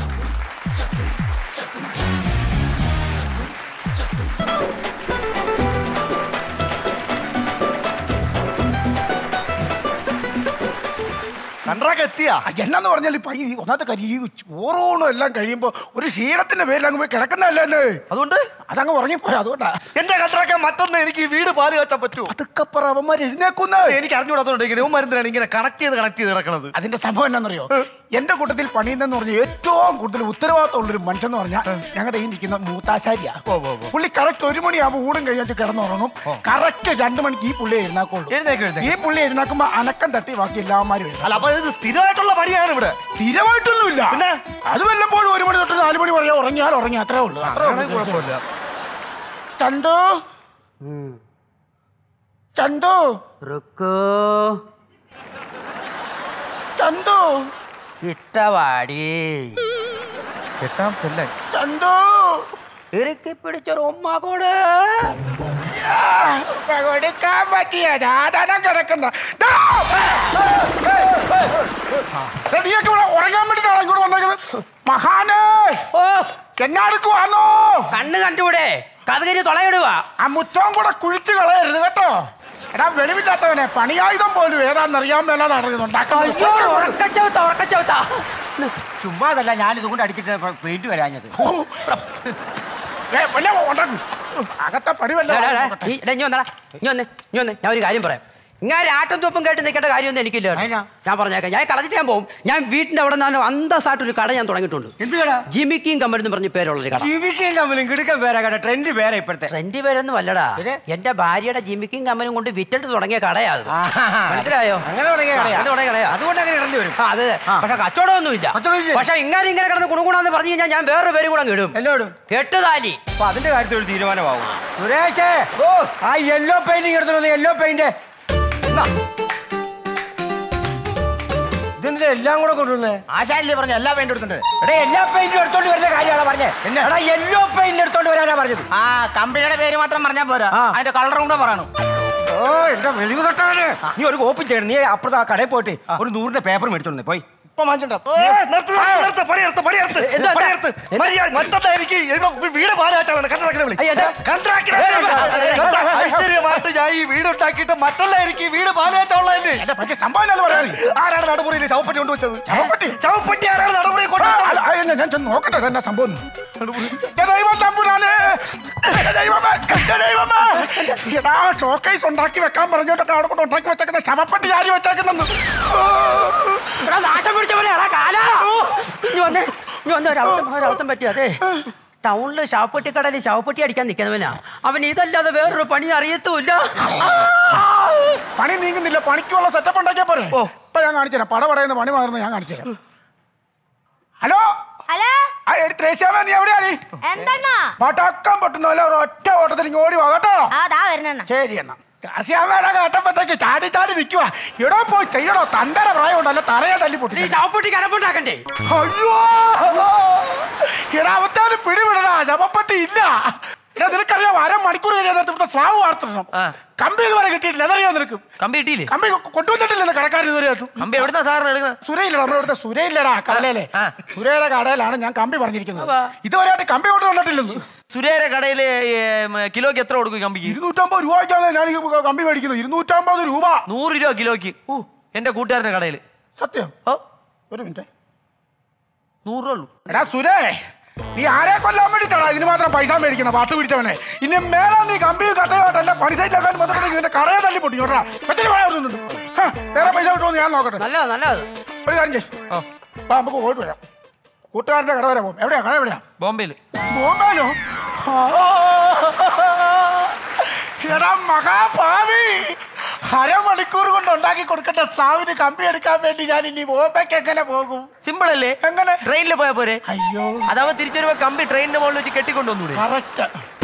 കണ്ട്രാക്ക് എത്തിയാ എന്നാന്ന് പറഞ്ഞാൽ ഇപ്പൊ ഈ ഒന്നാമത്തെ കാര്യം ഈ ചോറൂണും എല്ലാം കഴിയുമ്പോ ഒരു ക്ഷീണത്തിന്റെ പേരിൽ അങ്ങ് പോയി കിടക്കുന്നല്ലേ അതുകൊണ്ട് അതങ്ങ് ഉറങ്ങിപ്പോയി അതുകൊണ്ടാ എന്റെ കണ്ട്രാക്ക മറ്റൊന്ന് എനിക്ക് ഈ വീട് പാല് കാച്ചാൻ പറ്റൂ അതൊക്കെ പറ അവന്മാർ എഴുന്നേക്കുന്ന എനിക്ക് അറിഞ്ഞുകൂടാത്തോണ്ട് ഇങ്ങനെ മരുന്നിനാണ് ഇങ്ങനെ കണക്ട് ചെയ്ത് കണക്ട് ചെയ്ത് കിടക്കുന്നത് അതിന്റെ സംഭവം എന്നാന്നറിയോ എന്റെ കൂട്ടത്തിൽ പണിയുന്നെന്ന് പറഞ്ഞ ഏറ്റവും കൂടുതൽ ഉത്തരവാദിത്തമുള്ള ഒരു മനുഷ്യൻ എന്ന് പറഞ്ഞാൽ ഞങ്ങളുടെ ഈ നിൽക്കുന്ന മൂത്താശാരിയാ പുള്ളി കറക്റ്റ് ഒരു മണിയാകുമ്പോൾ ഊടും കഴിഞ്ഞിട്ട് കിടന്നുറങ്ങും കറക്റ്റ് രണ്ടു മണിക്ക് ഈ പുള്ളി എഴുന്നാക്കുള്ളൂ എഴുന്നേക്കും, എഴുന്നേക്കും. ഈ പുള്ളി എഴുന്നാക്കുമ്പോ അനക്കം തട്ടി ബാക്കി എല്ലാമാരും അല്ല അപ്പൊ ഇത് സ്ഥിരമായിട്ടുള്ള പണിയാണ് ഇവിടെ സ്ഥിരമായിട്ടൊന്നുമില്ല പിന്നെ അത് വല്ലപ്പോഴും ഒരു മണി തൊട്ട് നാല് മണി പറയാ ഉറങ്ങിയാൽ ഉറങ്ങി അത്രേ ഉള്ളൂ അത്രേ ഉള്ളൂ. കുഴപ്പമില്ല ചന്തു ചന്തു ചന്തു ഇട്ടവാടി എട്ടാം ചെല്ലേ ചന്തു ഇറുക്കി പിടിച്ചൊരു ഉമ്മ കൂടെ കൊടുക്കാൻ പറ്റിയ സാധാരണ കിടക്കുന്ന ദാ! ദാ, നീയൊക്കെ ഇവിടെ ഉറങ്ങാൻ വേണ്ടിട്ടാണ് ഇങ്ങോട്ട് വന്നേക്കുന്നത് മഹാനേ ഓ എന്നാടുക്കുവാന്നോ കണ്ണ് കണ്ടുകൂടെ കഥകരി തുളയിടുക ആ മുറ്റവും കൂടെ കുഴിച്ചു കളയരുത് കേട്ടോ എടാ വെളിവില്ലാത്തവനെ പണിയായുധം പോലും ഏതാന്നറിയാൻ മേലാതെ അയ്യോ നടക്കുന്നുണ്ട് ഉറക്കച്ചവത്ത ഉറക്കച്ചവത്ത ചുമ്മാതല്ല ഞാൻ ഇതുകൊണ്ട് അടിച്ചിട്ട് പെയിന്റ് വരാഞ്ഞത് അകത്തെ പടി വല്ല എടാ, എടാ, നീ എടാ, ഇഞ്ഞി വന്നെടാ. ഇഞ്ഞി വന്ന്, ഇഞ്ഞി വന്ന്. ഞാൻ ഒരു കാര്യം പറയാം ഇങ്ങനെ ആട്ടും തുപ്പും കേട്ട് നിൽക്കേണ്ട കാര്യമൊന്നും എനിക്കില്ല കേട്ടോ. ഞാൻ പറഞ്ഞേക്കാം ഞാൻ കളഞ്ഞിട്ട് ഞാൻ പോകും ഞാൻ വീട്ടിന്റെ അവിടെ നിന്ന് അന്തസ്സായിട്ടൊരു കട ഞാൻ തുടങ്ങിയിട്ടുണ്ട് എന്ത് കട ജിമിക്കിയും കമ്പനി എന്ന് പറഞ്ഞ പേരുള്ളൊരു കട ജീവിക്കുകയും കമ്പലും കിടക്കാൻ പേരാ കട ട്രെൻഡ് പേരാ ഇപ്പോഴത്തെ ട്രെൻഡ് പേരൊന്നും അല്ലടാ എന്റെ ഭാര്യയുടെ ജിമിക്കും കമ്പനും കൊണ്ട് വിറ്റിട്ട് തുടങ്ങിയ കടയാ അത് മനസ്സിലായോ അങ്ങനെ തുടങ്ങിയ കടയാ? അങ്ങനെ തുടങ്ങിയ കടയാ അതുകൊണ്ട് അങ്ങനെ ഇടേണ്ടി വരും ആ, അതെ പക്ഷെ കച്ചവടമൊന്നുമില്ല പക്ഷെ ഇങ്ങനെ ഇങ്ങനെ കിടന്ന് കുണുകൂടാന്ന് പറഞ്ഞു കഴിഞ്ഞാൽ ഞാൻ വേറൊരു പേരും കൂടെ അങ്ങ് ഇടും എന്നോടും കെട്ടുതാലി അപ്പൊ അതിന്റെ കാര്യത്തിൽ ഒരു തീരുമാനമാവും സുരേഷേ ഓ ആ യെല്ലോ പെയിന്റിങ് എടുത്തോണ്ട് യെല്ലോ പെയിന്റ് ഇതെന്തിനാ എല്ലാം കൂടെ കൊണ്ടുവന്നേ ആശാല്ലേ പറഞ്ഞ എല്ലാ പെയിന്റ് എടുത്തിട്ടുണ്ട് എടാ എല്ലാ പെയിന്റും എടുത്തോണ്ട് വരുന്ന കാര്യമാണ് പറഞ്ഞേ എടാ യെല്ലോ പെയിന്റ് എടുത്തോണ്ട് വരാനാ പറഞ്ഞത് ആ കമ്പനിയുടെ പേര് മാത്രം പറഞ്ഞാൽ പോരാ അതിന്റെ കളറും കൂടെ പറയണം ഓ എന്റെ വെളിവ് കെട്ടവന് നീ ഒരു കോപ്പി ചെയ്യണം നീ അപ്പുറത്ത് ആ കടയിൽ പോയിട്ട് ഒരു നൂറിന്റെ പേപ്പർ മേടിച്ചോണ്ട് പോയി ഇപ്പൊ മാറ്റിട്ടോ വീട് പാലായിട്ടാണ് ഐശ്വര്യമായിട്ട് ഞാൻ ഈ വീട് ഉണ്ടാക്കിയിട്ട് മറ്റുള്ള എനിക്ക് ഈ വീട് പാലായിട്ടുള്ളതല്ലേ പക്ഷേ സംഭവം എന്നാന്ന് പറയാൻ ആരാണ് നടുമുറിയിൽ ശവപ്പെട്ടി കൊണ്ടുവച്ചത് ശവപ്പെട്ടി? ശവപ്പെട്ടി ആരാണ് നടുമുറിയിൽ കൊണ്ടുവച്ചത് ആ, ആ, ഞാൻ ചെന്ന് നോക്കട്ടെ എന്നാ സംഭവം എന്റെ ദൈവം തമ്പുരാനെ എന്റെ ദൈവമേ എന്റെ ദൈവമേ എടാ ഷോക്കേസ് ഉണ്ടാക്കി വെക്കാൻ പറഞ്ഞിട്ടൊക്കെ അവിടെ കൊണ്ട് ഉണ്ടാക്കി വെച്ചേക്കുന്ന ശവപ്പെട്ടി ആരി വെച്ചേക്കുന്നെന്ന് എടാ, നാശം പിടിച്ചവനെ എടാ കാലാ ഇനി വന്നേ ഇനി വന്നേ ഒരവസ്ഥം ഒരവസ്ഥം പറ്റി അതെ ടൗണില് ശവപ്പെട്ടി കടയിൽ ശവപ്പെട്ടി അടിക്കാൻ നിൽക്കുന്നവനാ അവൻ ഇതല്ലാതെ വേറൊരു പണി അറിയത്തുമില്ല പണി നീങ്ങുന്നില്ല പണിക്കുള്ള സെറ്റപ്പ് ഉണ്ടാക്കിയാ പോരെ ഓ ഇപ്പൊ ഞാൻ കാണിച്ചു തരാം പട പടയുന്ന പണി മാറുന്ന ഞാൻ കാണിച്ചു തരാം ഹലോ ഹലോ ആ എടി ത്രേസ്യാമ്മ നീ എവിടെയാണ് എന്തെണ്ണ പടക്കം പൊട്ടുന്ന പോലെ ഒരു ഒറ്റ ഓട്ടത്തിൽ ഇങ്ങ് ഓടി വാ കേട്ടോ ആ ദാ വരണ ശരി എന്നാ കാശിയാമ്മയുടെ കേട്ടപ്പോഴത്തേക്ക് ചാടി ചാടി നിൽക്കുക എടോ പോയി ചെയ്യണോ തന്റെ പ്രായം ഉണ്ടല്ലോ തറയെ തല്ലി പൊട്ടി ശവപ്പെട്ടി കനപ്പുണ്ടാക്കണ്ടേ അയ്യോ ഇടാവത്താലും പിടിവിടടാ ശവപ്പെട്ടി ഇല്ല എടാ നിനക്കറിയാം അര മണിക്കൂർ കഴിയാൻ ഇവിടുത്തെ സ്ലാവ് വാർത്തിടണം കമ്പി ഇതുവരെ കിട്ടിയിട്ടില്ല അതറിയോ നിനക്ക് കമ്പി കിട്ടിയില്ലേ കമ്പി കൊ- കൊണ്ടുവന്നിട്ടില്ലെന്ന് കടക്കാർ ഇതുവരെ കമ്പി എവിടുന്നാ സാറിന് എടുക്കുന്നത് സുരയില്ലടാ നമ്മുടെ ഇവിടുത്തെ സുരയില്ലടാ കടയിലെ സുരയുടെ കടയിലാണ് ഞാൻ കമ്പി പറഞ്ഞിരിക്കുന്നത് ഇതുവരെയായിട്ട് കമ്പി കൊണ്ട് വന്നിട്ടില്ലെന്ന് സുരേര കടയില് കിലോക്ക് എത്ര കൊടുക്കും കമ്പിക്ക് ഇരുന്നൂറ്റമ്പത് രൂപയ്ക്കാണ് ഞാൻ ഈ കമ്പി മേടിക്കുന്നത് ഇരുന്നൂറ്റമ്പത് രൂപ നൂറ് രൂപ കിലോക്ക് എന്റെ കൂട്ടുകാരന്റെ കടയില് സത്യം ഒരു മിനിറ്റ് നൂറ് രൂപ ഉള്ളൂ എടാ സുരേ നീ ആരെ കൊല്ലാൻ വേണ്ടിട്ടാണ് ഇതിന് മാത്രം പൈസ മേടിക്കുന്ന പാട്ട് പിടിച്ചവനെ ഇനി മേലെ നീ കമ്പിയും കട്ടയോട്ട് എന്റെ പണി സൈറ്റിലാക്കാൻ ബന്ധപ്പെട്ട് ഇതിന്റെ കടയെ തല്ലി പൊട്ടി കേട്ടോ പറ്റില്ല പറയുന്നുണ്ട് വേറെ പൈസ കിട്ടുമോ ഞാൻ നോക്കട്ടെ നല്ലത് നല്ലത് ഒരു കാര്യം ചെയ്യ് വാ, നമുക്ക് പോയിട്ട് വരാം കൂട്ടുകാരന്റെ കട വരെ പോകും എവിടെയാ കട എവിടെയാ ബോംബെയില് ബോംബെയിലോ എടാ മഹാഭാവി അരമണിക്കൂർ കൊണ്ട് ഉണ്ടാക്കി കൊടുക്കേണ്ട സ്ലാവിന് കമ്പി എടുക്കാൻ വേണ്ടി ഞാൻ ഇനി ബോംബെക്ക് എങ്ങനെ പോകും സിമ്പിൾ അല്ലേ എങ്ങനെ ട്രെയിനിൽ പോയാ പോരെ അയ്യോ അതാവുമ്പോ തിരിച്ചു വരുമ്പോ കമ്പി ട്രെയിനിന്റെ മുകളിൽ വെച്ച് കെട്ടിക്കൊണ്ടുവന്നൂടെ കറക്റ്റ്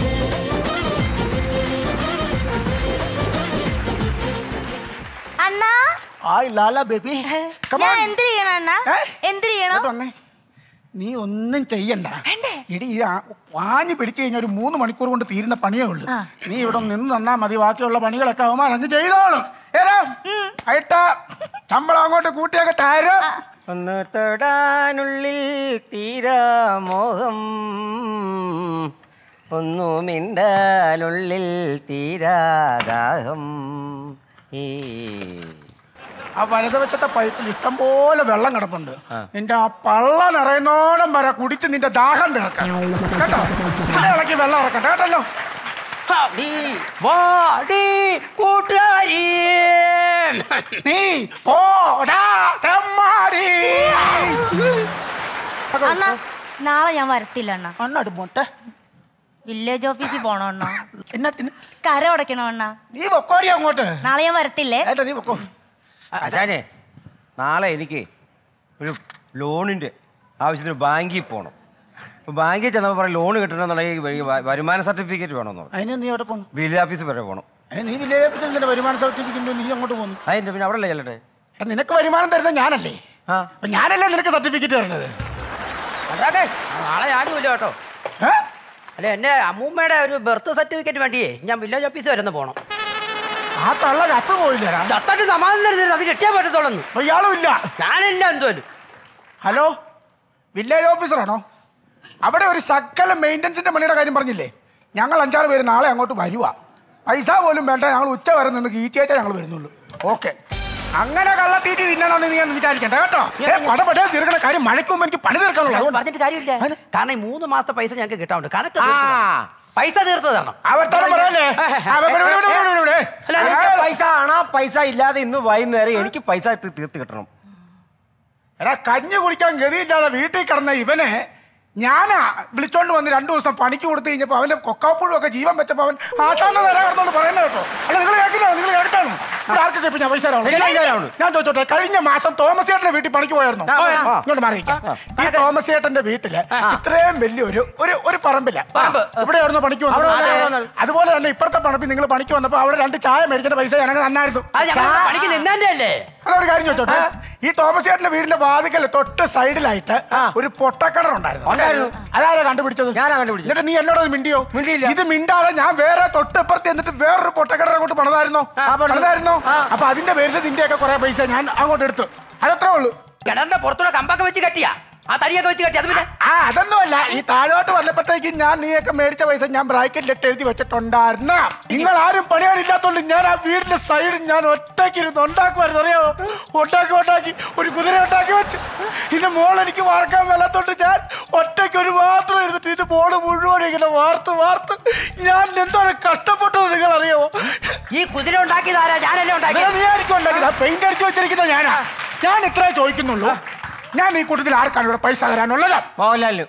അണ്ണാ ഹായ് ലാല ബേബി ഞാൻ എന്ത് ചെയ്യണം അണ്ണാ എന്ത് ചെയ്യണം നീ ഒന്നും ചെയ്യണ്ട ഇടി ഈ ആ- വാഞ്ഞ് പിടിച്ചു കഴിഞ്ഞാൽ ഒരു മൂന്ന് മണിക്കൂർ കൊണ്ട് തീരുന്ന പണിയേ ഉള്ളൂ നീ ഇവിടെ നിന്ന് തന്നാ മതി ബാക്കിയുള്ള പണികളൊക്കെ അവന്മാർ അങ്ങ് ചെയ്തോളും ഏതാ ആയിട്ടാ ശമ്പളം അങ്ങോട്ട് കൂട്ടിയൊക്കെ തരും ഒന്ന് തൊടാനുള്ളിൽ തീരാ മോഹം ഒന്നു മിണ്ടാനുള്ളിൽ തീരാദാഹം ഈ ആ വലതുവശത്തെ പൈപ്പിൽ ഇഷ്ടം പോലെ വെള്ളം കിടപ്പുണ്ട് നിന്റെ ആ പള്ള നിറയുന്നോടം വരെ കുടിച്ച് നിന്റെ ദാഹം തീർക്കാം കേട്ടോ പിന്നെ ഇളക്കി വെള്ളം ഇറക്കട്ടെ കേട്ടല്ലോ നീ വാടി കൂട്ടുകാരി നീ പോടാ തെമ്മാടി അണ്ണാ നാളെ ഞാൻ വരത്തില്ല അണ്ണാ അണ്ണാട് പോട്ടെ വില്ലേജ് ഓഫീസിൽ പോണോ അണ്ണാ എന്നത്തിന് കര ഉടയ്ക്കണോ അണ്ണാ നീ പൊക്കോടി അങ്ങോട്ട് നാളെ ഞാൻ വരത്തില്ലേ ഏട്ടാ നീ പൊക്കോ അച്ഛാനെ നാളെ എനിക്ക് ഒരു ലോണിൻ്റെ ആവശ്യത്തിന് ബാങ്കിൽ പോകണം അപ്പോൾ ബാങ്കിൽ ചെന്നപ്പോൾ പറയും ലോൺ കിട്ടണമെന്നുണ്ടെങ്കിൽ ഈ വ- വരുമാന സർട്ടിഫിക്കറ്റ് വേണമെന്ന് പറഞ്ഞു അതിന് നീ എവിടെ പോകണം വില്ലേജ് ഓഫീസ് വരെ പോകണം അതിന് നീ വില്ലേജ് ഓഫീസിൽ നിന്റെ വരുമാന സർട്ടിഫിക്കറ്റ് നീ അങ്ങോട്ട് പോകുന്നു അതിൻ്റെ പിന്നെ അവിടെ അല്ലേ ചെല്ലട്ടെ എടാ, നിനക്ക് വരുമാനം തരുന്നത് ഞാനല്ലേ അപ്പൊ ഞാനല്ലേ നിനക്ക് സർട്ടിഫിക്കറ്റ് തരുന്നത് അതാകെ നാളെ ഞാനുമില്ല കേട്ടോ അല്ല എന്റെ അമ്മൂമ്മയുടെ ഒരു ബർത്ത് സർട്ടിഫിക്കറ്റ് വേണ്ടിയേ ഞാൻ വില്ലേജ് ഓഫീസ് വരെ ഒന്ന് പോണം ആ തള്ള കത്ത് പോയില്ലടാ ചത്തട്ട് സമാധാനം തരുന്നില്ല അത് കിട്ടിയാ പറ്റത്തോളന്ന് ഇയാളും ഇല്ല ഞാനില്ല എന്തോലും ഹലോ വില്ലേജ് ഓഫീസറാണോ അവിടെ ഒരു സകല മെയിൻ്റനൻസിന്റെ പണിയുടെ കാര്യം പറഞ്ഞില്ലേ ഞങ്ങൾ അഞ്ചാറ് പേര് നാളെ അങ്ങോട്ട് വരുക പൈസ പോലും വേണ്ട ഞങ്ങൾ ഉച്ച വരെ നിന്ന് കീച്ചേച്ചാ ഞങ്ങൾ വരുന്നുള്ളൂ ഓക്കെ അങ്ങനെ കള്ളത്തീറ്റി തിന്നണമെന്ന് നീ ഒന്ന് വിചാരിക്കണ്ട കേട്ടോ ഏ, പടപടേ തീർക്കണ കാര്യം മഴയ്ക്ക് മുമ്പ് എനിക്ക് പണി തീർക്കാനുള്ള അത് പറഞ്ഞിട്ട് കാര്യമില്ല കാരണം ഈ മൂന്ന് മാസത്തെ പൈസ ഞങ്ങൾക്ക് കിട്ടാറുണ്ട് കണക്ക് തീർത്ത് തരണം. പൈസ തീർത്ത് തരണം അവർത്തോളം പറയല്ലേ ആ, ഇവിടെ, ഇവിടെ, ഇവിടെ, ഇവിടെ, ഇവിടെ. അല്ല, എനിക്ക് പൈസ ആണോ പൈസ ഇല്ലാതെ ഇന്ന് വൈകുന്നേരം എനിക്ക് പൈസ തീ- തീർത്ത് കിട്ടണം എടാ കഞ്ഞി കുടിക്കാൻ ഗതിയില്ലാതെ വീട്ടിൽ കിടന്ന ഇവനെ ഞാനാ വിളിച്ചോണ്ട് വന്ന് രണ്ടു ദിവസം പണിക്ക് കൊടുത്തു കഴിഞ്ഞപ്പോ അവന്റെ കൊക്കാപ്പുഴും ഒക്കെ ജീവൻ വെച്ചപ്പോ അവൻ ആശാന്ന് തരാറുണ്ടോന്ന് പറയുന്നത് കേട്ടോ അല്ല നിങ്ങൾ കേൾക്കുന്നോ നിങ്ങൾ കേൾക്കാണോ ഇവിടെ ആർക്കൊക്കെ ഇപ്പൊ ഞാൻ പൈസ തരാമോ? എനിക്ക് പൈസ തരാമോ? ഞാൻ ചോദിച്ചോട്ടെ കഴിഞ്ഞ മാസം തോമസ് ചേട്ടന്റെ വീട്ടിൽ പണിക്ക് പോയായിരുന്നോ ആ, ആ. ഇങ്ങോട്ട് മാറിയിക്കാം ഈ തോമസ് ചേട്ടന്റെ വീട്ടില് ഇത്രയും വലിയൊരു ഒരു ഒരു പറമ്പില്ല ഇവിടെ ആയിരുന്നു പണിക്ക് അവിടെ വന്നത് വന്നു, അവിടെ വന്നു. അതുപോലെ തന്നെ ഇപ്പുറത്തെ പറമ്പിൽ നിങ്ങൾ പണിക്ക് വന്നപ്പോ അവിടെ രണ്ട് ചായ മേടിച്ചിട്ട് പൈസ ഞങ്ങൾ തന്നായിരുന്നു അത് ഞങ്ങൾ പണിക്ക് നിന്നെ അല്ലേ അതൊരു കാര്യം ചോദിച്ചോട്ടെ ഈ തോമസ് ചേട്ടന്റെ വീടിന്റെ വാതിക്കൽ തൊട്ട് സൈഡിലായിട്ട് ഒരു പൊട്ടക്കട ഉണ്ടായിരുന്നു ഉണ്ടായിരുന്നു. അതാരാ കണ്ടുപിടിച്ചത് ഞാനാ കണ്ടുപിടിച്ചത്. എന്നിട്ട് നീ എന്നോട് അത് മിണ്ടിയോ മിണ്ടിയില്ല. ഇത് മിണ്ടാതെ ഞാൻ വേറെ തൊട്ട് ഇപ്പുറത്ത് എന്നിട്ട് വേറൊരു പൊട്ടക്കട അങ്ങോട്ട് പണിതായിരുന്നോ പണിതായിരുന്നോ അപ്പൊ അതിന്റെ പേരിൽ നിന്റെയൊക്കെ കുറെ പൈസ ഞാൻ അങ്ങോട്ട് എടുത്തു അതത്രേ ഉള്ളൂ കിണറിന്റെ പുറത്തൂടെ കമ്പൊക്കെ വെച്ച് കെട്ടിയാ ആ തടിയൊക്കെ വെച്ച് കെട്ടി അത് പിന്നെ ആ അതൊന്നുമല്ല ഈ താഴോട്ട് വന്നപ്പോഴത്തേക്ക് ഞാൻ നീയൊക്കെ മേടിച്ച പൈസ ഞാൻ ബ്രാക്കറ്റിലിട്ട് എഴുതി വെച്ചിട്ടുണ്ടായിരുന്ന നിങ്ങൾ ആരും പണിയാനില്ലാത്തോണ്ട് ഞാൻ ആ വീടിന്റെ സൈഡിൽ ഞാൻ ഒറ്റയ്ക്ക് ഇരുന്ന് ഉണ്ടാക്കുമായിരുന്നു അറിയാമോ ഉണ്ടാക്കി ഉണ്ടാക്കി ഒരു കുതിര ഉണ്ടാക്കി വെച്ച് ഇതിന്റെ മോൾ എനിക്ക് വാർക്കാൻ മേലാത്തോണ്ട് ഞാൻ ഒറ്റയ്ക്ക് ഒരു മാത്രം ഇരുന്നിട്ട് ഇതിന്റെ മോള് മുഴുവൻ ഇങ്ങനെ വാർത്ത് വാർത്ത് ഞാൻ എന്തോ കഷ്ടപ്പെട്ടത് നിങ്ങൾ അറിയാമോ ഈ കുതിര ഉണ്ടാക്കിയതാരാ ഞാനല്ലേ ഉണ്ടാക്കിയത് നീ ആയിരിക്കും ഉണ്ടാക്കിയത് പെയിന്റ് അടിച്ചു വെച്ചിരിക്കുന്ന ഞാനാ ഞാൻ ഇത്രേ ചോദിക്കുന്നുള്ളൂ ഞാൻ ഈ കൂട്ടത്തിൽ ആർക്കാണ് ഇവിടെ പൈസ തരാനുള്ളത് മോഹൻലാലിന്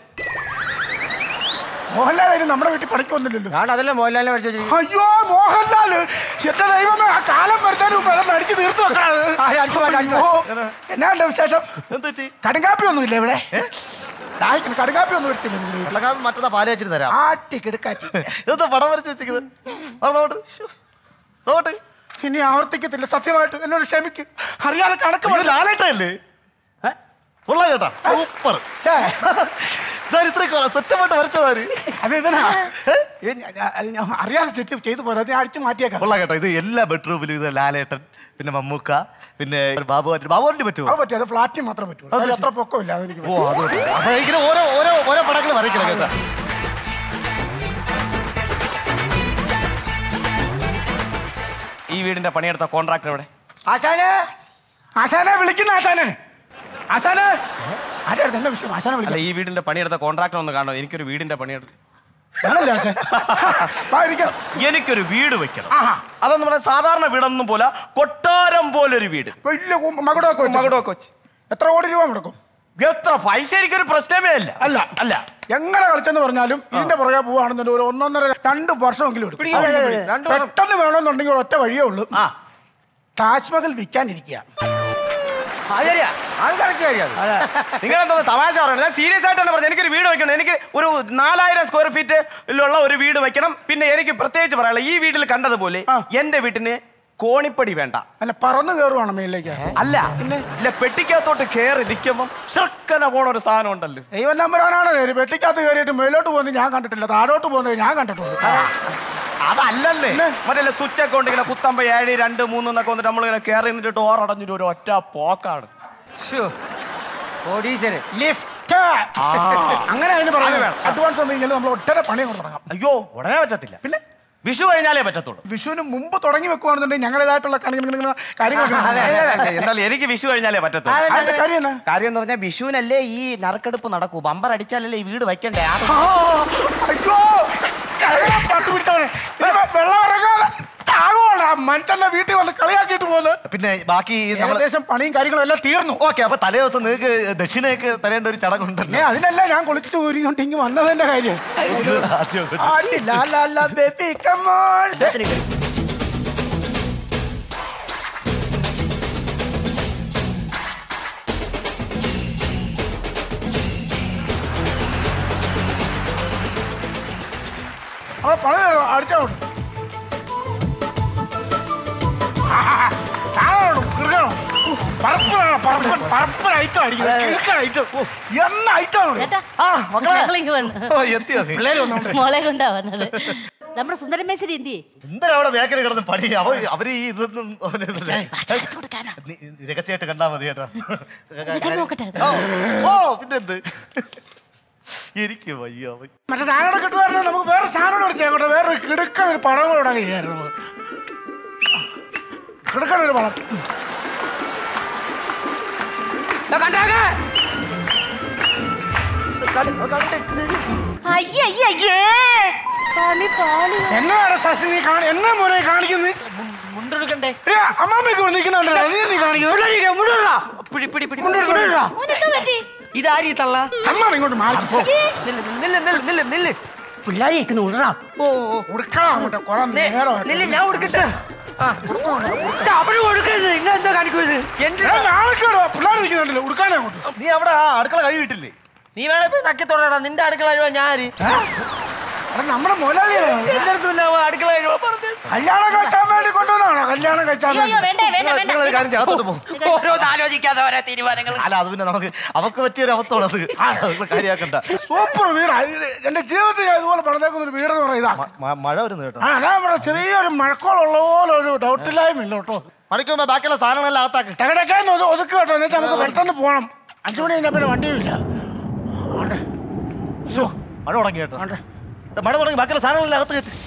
മോഹൻലാൽ അതിന് നമ്മുടെ വീട്ടിൽ പണിക്ക് വന്നില്ലല്ലോ ഞാൻ അതല്ലേ മോഹൻലാലിനെ മേടിച്ചു വെച്ചിരിക്കുന്നത്. അയ്യോ മോഹൻലാല് എന്റെ ദൈവമേ ആ കാലം വരുന്നതിന് മുമ്പ് അതൊന്ന് അടിച്ചു തീർത്തു ആ, അടിച്ചു മാറ്റാം, അടിച്ചു മാറ്റാം. എന്നാണ്ട് വിശേഷം കടുങ്കാപ്പി ഒന്നും ഇല്ല ഇവിടെ ദാഹിക്കുന്നു കടുങ്കാപ്പി ഒന്നും എടുത്തില്ല നിങ്ങൾ വെള്ളക്കാപ്പി മറ്റന്നാ പാല് വെച്ചിട്ട് തരാം ആറ്റി കിടക്കാച്ചി ഇതെന്താ പടം വരച്ച് വെച്ചിരിക്കുന്നത് അതോട് നോട്ട് ഇനി ആവർത്തിക്കത്തില്ല സത്യമായിട്ട് എന്നോട് ക്ഷമിക്ക് അറിയാതെ കണക്ക് ലാലേട്ടല്ലേ ഉള്ള കേട്ടാ സൂപ്പർ ഇത്രയും സെറ്റമായിട്ട് വരച്ചതാര് അത് ഇവനാ ഏ, ഞാൻ- ഞാൻ- ഞാൻ അറിയാതെ തെറ്റ് ചെയ്തു പോയത് അത് ഞാൻ അടിച്ചു മാറ്റിയേക്കാം ഉള്ള കേട്ടോ ഇത് എല്ലാ ബെഡ്റൂമിലും ഇത് ലാലേട്ടൻ പിന്നെ മമ്മൂക്ക പിന്നെ ബാബു ബാബുവിന്റെ പറ്റുമോ അത് പറ്റും അത് ഫ്ലാറ്റിൽ മാത്രം പറ്റുള്ളൂ അതിൽ അത്ര പൊക്കമില്ല അതെനിക്ക് ഓ അത് പറ്റും. അപ്പൊ ഇങ്ങനെ ഓരോ ഓരോ ഓരോ പടങ്ങൾ വരയ്ക്കണം കേട്ടാ ഈ വീടിന്റെ പണിയെടുത്ത കോൺട്രാക്ടർ എവിടെ ആശാനെ ആശാനെ വിളിക്കുന്ന ആശാനെ ആശാനെ ആരായിരുന്നു എന്റെ വിഷയം ആശാനെ അല്ല വിളിക്കാം ഈ വീടിന്റെ പണിയെടുത്ത കോൺട്രാക്ടർ ഒന്ന് കാണോ എനിക്കൊരു വീടിന്റെ പണിയെടുത്ത് ഞാനല്ലേ ആശാൻ വാ, ഇരിക്കാം. എനിക്കൊരു വീട് വെക്കണം അതൊന്നും നമ്മുടെ സാധാരണ വീടൊന്നും പോലെ കൊട്ടാരം പോലൊരു വീട് വലിയ മകുടൊക്കെ വെച്ച്. മകുടമൊക്കെ വെച്ച്. എത്ര കോടി രൂപ മുടക്കും എത്ര പൈസ എനിക്കൊരു പ്രശ്നമേ അല്ല അല്ല അല്ല എങ്ങനെ കളിച്ചെന്ന് പറഞ്ഞാലും ഇതിന്റെ പുറകെ പോവാണെന്നുണ്ടെങ്കിൽ ഒരു ഒന്നൊന്നര രണ്ട് വർഷമെങ്കിലും എടുക്കും പിടിക്ക്, പിടിക്ക്, പിടിക്ക്. രണ്ട് വർഷം. പെട്ടെന്ന് വേണമെന്നുണ്ടെങ്കിൽ ഒറ്റ വഴിയേ ഉള്ളൂ താജ്മഹൽ വിൽക്കാനിരിക്കുക നിങ്ങൾ എന്തോ തമാശ പറയണം ഞാൻ സീരിയസ് ആയിട്ടാണ് പറഞ്ഞത് എനിക്കൊരു വീട് വെക്കണം എനിക്ക് ഒരു നാലായിരം സ്ക്വയർ ഫീറ്റ് ഉള്ള ഒരു വീട് വെക്കണം പിന്നെ എനിക്ക് പ്രത്യേകിച്ച് പറയാനുള്ള ഈ വീട്ടിൽ കണ്ടതുപോലെ എന്റെ വീട്ടിന് കോണിപ്പടി വേണ്ട അല്ല പറന്ന് കയറുവാണ് മേലിലേക്ക് അല്ല ഇല്ല പെട്ടിക്കകത്തോട്ട് കേറി നിൽക്കുമ്പം ചെറുക്കന പോണ ഒരു സാധനം ഉണ്ടല്ലോ ദൈവം നമ്പരാനാണ് കയറി വെട്ടിക്കകത്ത് കയറിയിട്ട് മേലോട്ട് പോകുന്നത് ഞാൻ കണ്ടിട്ടില്ല താഴോട്ട് പോകുന്നത് ഞാൻ കണ്ടിട്ടുണ്ട് അതല്ലല്ലേ മറ്റേ സ്വിച്ച് ഒക്കെ ഉണ്ട് ഇങ്ങനെ കുത്തമ്പ ഏഴ് രണ്ട് മൂന്ന് എന്നൊക്കെ വന്നിട്ട് നമ്മളിങ്ങനെ കയറി നിന്നിട്ട് ഡോർ അടഞ്ഞിട്ട് ഒരു ഒറ്റ പോക്കാണ് ഓടീശ്വരൻ ലിഫ്റ്റ് അങ്ങനെ അതിന് പറയുന്നത് അഡ്വാൻസ് വന്നു കഴിഞ്ഞാൽ നമ്മൾ ഒട്ടര പണി കൊണ്ട് തുടങ്ങാം അയ്യോ ഉടനെ പറ്റത്തില്ല പിന്നെ വിഷു കഴിഞ്ഞാലേ പറ്റത്തുള്ളൂ വിഷുവിന് മുമ്പ് തുടങ്ങി വെക്കുവാണെന്നുണ്ടെങ്കിൽ ഞങ്ങളുടേതായിട്ടുള്ള കാര്യങ്ങളൊക്കെ എന്നാൽ എനിക്ക് വിഷു കഴിഞ്ഞാലേ പറ്റത്തുള്ളൂ അതിന്റെ കാര്യം എന്നാ? കാര്യം എന്ന് പറഞ്ഞാൽ വിഷുവിനല്ലേ ഈ നറുക്കെടുപ്പ് നടക്കൂ ബമ്പർ അടിച്ചാലല്ലേ ഈ വീട് വെക്കണ്ടേ ആ അയ്യോ കളയാൻ പത്ത് പിടിച്ചവനെ ഇനിയിപ്പോ വെള്ളം ഇറങ്ങാതെ താങ്ങുവാണ് മനുഷ്യന്റെ വീട്ടിൽ വന്ന് കളിയാക്കിയിട്ട് പോകുന്നത് പിന്നെ ബാക്കി നമ്മൾ ഏകദേശം പണിയും കാര്യങ്ങളും എല്ലാം തീർന്നു ഓക്കെ അപ്പൊ തലേ ദിവസം നിങ്ങൾക്ക് ദക്ഷിണയൊക്കെ തരേണ്ട ഒരു ഏ ചടങ്ങുണ്ടല്ലോ അതിനല്ല ഞാൻ കുളിച്ചു ഊരിക്കൊണ്ട് ഇങ്ങ് വന്നതിന്റെ കാര്യം ആണ്ടി ലാ ലാ ലാ baby, come on. അവളെ പണി അടിച്ചാ മതി. സാധനം കിറുക്കണം. പറപ്പിലാണ്, പറപ്പൻ, പറപ്പൻ item ആ അടിക്കുന്നത്. കിറുക്കൻ item. ഓ, എന്ന item ആണ്. ചേട്ടാ, ആ, മക്കളെ. ഞങ്ങളിങ്ങ് വന്നു. ഓ, എത്തിയോ നീ? പിള്ളേര് വന്നോണ്ട്. മോളെ കൊണ്ടാ വന്നത് നമ്മുടെ സുന്ദരമേശ്വരി എന്തി എന്തിനാ അവിടെ ബേക്കറി കിടന്ന് പണി അവ അവര് ഈ ഇതൊന്നും അവന് ഇതില്ല. നീ രഹസ്യമായിട്ട് കണ്ടാ മതി കേട്ടോ നോക്കട്ടെ. ഓ, ഓ പിന്നെന്ത് എനിക്ക് വയ്യ വയ്യ. മറ്റേ സാധനം കിട്ടുമായിരുന്നു നമുക്ക് വേറെ സാധനം കൂടെ ചെയ്യാൻ കേട്ടോ വേറെ കിടുക്കൻ ഒരു പടം കൂടെ ഉണ്ടാക്കി ചെയ്യായിരുന്നു നമുക്ക്. കിടുക്കൻ ഒരു പടം അയ്യേ അയ്യേ അയ്യേ പാലി പാലി എന്നാണ് ശശി നീ കാണി എന്നാ മോനെ കാണിക്കുന്നത് മുണ്ടെടുക്കണ്ടേ ഏ, അമ്മാമ്മയ്ക്ക് ഇവിടെ നിൽക്കുന്നുണ്ടല്ലോ നീ നീ കാണിക്കുന്നത് പിടി പിടി പിടി മുണ്ടെടുക്കണ്ടാ. മോനെന്താ പറ്റി ഇതാരീ തള്ള അമ്മാമ്മ ഇങ്ങോട്ട് മാറി പോ. നില്ല് നില്ല് നില്ല് നില്ല് നില്ല് പിള്ളേരെ ഇരിക്കുന്നു ഉടറാ ഓ ഉടുക്കണം അങ്ങോട്ട് കുറെ നേരം നില്ല് ഞാൻ കൊടുക്കട്ടെ ആ അവന് കൊടുക്കരുത് നിങ്ങൾ എന്താ കാണിക്കുന്നത് എന്റെ പിള്ളേർ നിൽക്കുന്നുണ്ടല്ലോ ഉടുക്കാനേ അങ്ങോട്ട് നീ അവിടെ ആ അടുക്കള കഴിവിട്ടില്ലേ നീ വേണേ പോയി നക്കത്തോടാ നിന്റെ അടുക്കള കഴിവാ ഞാൻ ആര് എടാ, നമ്മുടെ മുതലാളിയാണ് എന്റെ അടുത്തില്ല അടുക്കള കഴിവാ പറഞ്ഞത് കല്യാണം കഴിച്ചാൻ വേണ്ടി കൊണ്ടുവന്നാണോ കല്യാണം കഴിച്ചാൻ അയ്യോ അയ്യോ വേണ്ട വേണ്ട വേണ്ട നിങ്ങളൊരു കാര്യം ചെയ്യാം, അകത്തോട്ട് പോ ഓരോന്ന് ആലോചിക്കാതെ ഓരോ തീരുമാനങ്ങൾ അല്ല അത് പിന്നെ നമുക്ക് അവക്ക് പറ്റിയൊരു അവസ്ഥയാണ് അത് നിങ്ങൾ കാര്യമാക്കണ്ട സൂപ്പർ വീടാ ഇത് എന്റെ ജീവിതത്തിൽ ഞാൻ ഇതുപോലെ പണിതേക്കുന്ന ഒരു വീടെന്ന് പറയുന്നതാ മ- മഴ വരുന്നു കേട്ടോ ആ അതാ നമ്മുടെ ചെറിയൊരു മഴക്കോളുള്ള പോലെ ഒരു ഡൗട്ടില്ലായ്മ കേട്ടോ മണിക്ക് മുമ്പ് ബാക്കിയുള്ള സാധനങ്ങളെല്ലാം അകത്താക്ക് ടകടക്കാൻ ഒതുക്കുക കേട്ടോ എന്നിട്ട് നമുക്ക് പെട്ടെന്ന് പോകണം അഞ്ചു മണി കഴിഞ്ഞാൽ പിന്നെ വണ്ടിയുമില്ല ആണ്ടെ. ശ്ശോ. മഴ തുടങ്ങി കേട്ടോ ദേ, മഴ തുടങ്ങി ബാക്കിയുള്ള സാധനങ്ങളെല്ലാം അകത്ത് കയറ്റി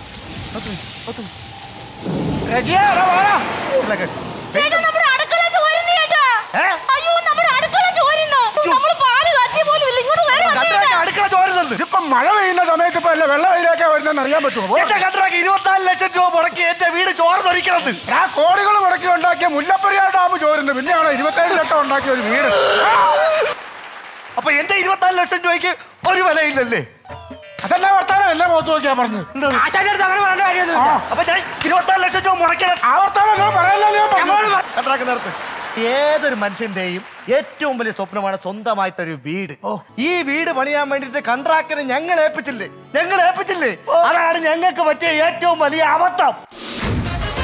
രജിയാ, എടാ വാടാ. ചേട്ടാ നമ്മുടെ അടുക്കള ചോരുന്നു ചേട്ടാ അയ്യോ നമ്മുടെ അടുക്കള ചോരുന്നു നമ്മൾ പാല് കാച്ചിയ പോലും ഇല്ല ഇങ്ങോട്ട് വരാം കണ്ടറാക്കി അടുക്കള ചോരുന്നുണ്ട് ഇതിപ്പോ മഴ പെയ്യുന്ന സമയത്ത് ഇപ്പൊ അല്ല വെള്ളം വെയിലൊക്കെ വരുന്നെന്ന് അറിയാൻ പറ്റുമോ എന്റെ കണ്ടറാക്കി ഇരുപത്തിനാല് ലക്ഷം രൂപ മുടക്കി എന്റെ വീട് ചോർന്നൊരിക്കണത് ആ കോടികൾ മുടക്കി ഉണ്ടാക്കിയ മുല്ലപ്പെരിയാർ ഡാം ചോരുന്നു പിന്നെയാണ് ഇരുപത്തേഴ് ലക്ഷം ഉണ്ടാക്കിയ ഒരു വീട് അപ്പൊ എന്റെ ഇരുപത്തിനാല് ലക്ഷം രൂപയ്ക്ക് ഒരു വിലയില്ലല്ലേ അതെല്ലാം വർത്താനം എല്ലാം മുഖത്ത് നോക്കിയാ പറഞ്ഞു ആശാന്റെ അടുത്ത് അങ്ങനെ പറയേണ്ട കാര്യമൊന്നും ആ. അപ്പൊ ഞാൻ ഇരുപത്തിനാല് ലക്ഷം രൂപ മുടക്കിയത് ആ വർത്താനം നിങ്ങൾ പറയല്ലോ ഞാൻ പറഞ്ഞു. കണ്ടറാക്കി നിർത്ത് ഏതൊരു മനുഷ്യന്റെയും ഏറ്റവും വലിയ സ്വപ്നമാണ് സ്വന്തമായിട്ടൊരു വീട് ഈ വീട് പണിയാൻ വേണ്ടിട്ട് കൺട്രാക്ടറെ ഞങ്ങൾ ഏൽപ്പിച്ചില്ലേ ഞങ്ങൾ ഏൽപ്പിച്ചില്ലേ അതാണ് ഞങ്ങൾക്ക് പറ്റിയ ഏറ്റവും വലിയ അബദ്ധം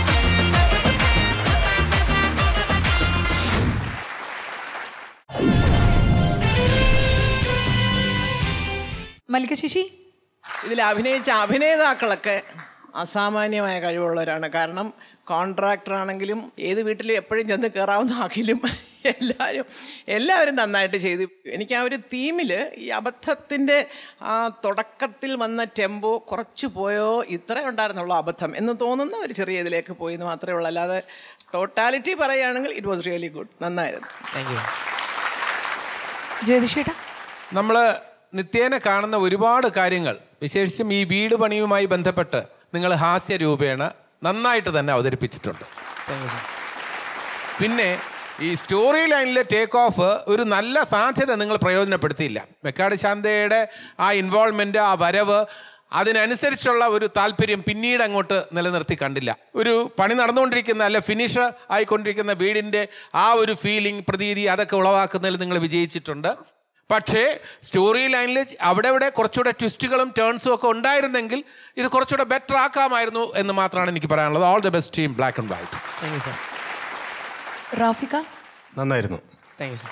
മല്ലിക ശശി ഇതിൽ അഭിനയിച്ച അഭിനേതാക്കളൊക്കെ അസാമാന്യമായ കഴിവുള്ളവരാണ് കാരണം കോൺട്രാക്ടർ ആണെങ്കിലും ഏത് വീട്ടിലും എപ്പോഴും ചെന്ന് കയറാവുന്ന അഖിലും എല്ലാവരും എല്ലാവരും നന്നായിട്ട് ചെയ്തു എനിക്ക് ആ ഒരു തീമിൽ ഈ അബദ്ധത്തിൻ്റെ ആ തുടക്കത്തിൽ വന്ന ടെമ്പോ കുറച്ച് പോയോ ഇത്രേ ഉണ്ടായിരുന്നുള്ളൂ അബദ്ധം എന്ന് തോന്നുന്ന ഒരു ചെറിയ ഇതിലേക്ക് പോയി എന്ന് മാത്രമേ ഉള്ളൂ അല്ലാതെ ടോട്ടാലിറ്റി പറയുകയാണെങ്കിൽ ഇറ്റ് വാസ് റിയലി ഗുഡ് നന്നായിരുന്നു താങ്ക് യു ജ്യോതിഷേട്ടാ നമ്മൾ നിത്യേന കാണുന്ന ഒരുപാട് കാര്യങ്ങൾ വിശേഷിച്ചും ഈ വീട് പണിയുമായി ബന്ധപ്പെട്ട് നിങ്ങൾ ഹാസ്യ രൂപേണ നന്നായിട്ട് തന്നെ അവതരിപ്പിച്ചിട്ടുണ്ട് പിന്നെ ഈ സ്റ്റോറി ലൈനിലെ ടേക്ക് ഓഫ് ഒരു നല്ല സാധ്യത നിങ്ങൾ പ്രയോജനപ്പെടുത്തിയില്ല മെക്കാട് ശാന്തയുടെ ആ ഇൻവോൾവ്മെന്റ് ആ വരവ് അതിനനുസരിച്ചുള്ള ഒരു താല്പര്യം പിന്നീട് അങ്ങോട്ട് നിലനിർത്തി കണ്ടില്ല ഒരു പണി നടന്നുകൊണ്ടിരിക്കുന്ന അല്ല ഫിനിഷ് ആയിക്കൊണ്ടിരിക്കുന്ന വീടിൻ്റെ ആ ഒരു ഫീലിംഗ് പ്രതീതി അതൊക്കെ ഉളവാക്കുന്നതിൽ നിങ്ങൾ വിജയിച്ചിട്ടുണ്ട് പക്ഷേ സ്റ്റോറി ലൈനിൽ അവിടെ ഇവിടെ കുറച്ചുകൂടെ ട്വിസ്റ്റുകളും ടേൺസും ഒക്കെ ഉണ്ടായിരുന്നെങ്കിൽ ഇത് കുറച്ചുകൂടെ ബെറ്റർ ആക്കാമായിരുന്നു എന്ന് മാത്രമാണ് എനിക്ക് പറയാനുള്ളത് all the best team black and white thank you sir റാഫിക നന്നായിരുന്നു താങ്ക് യു സാർ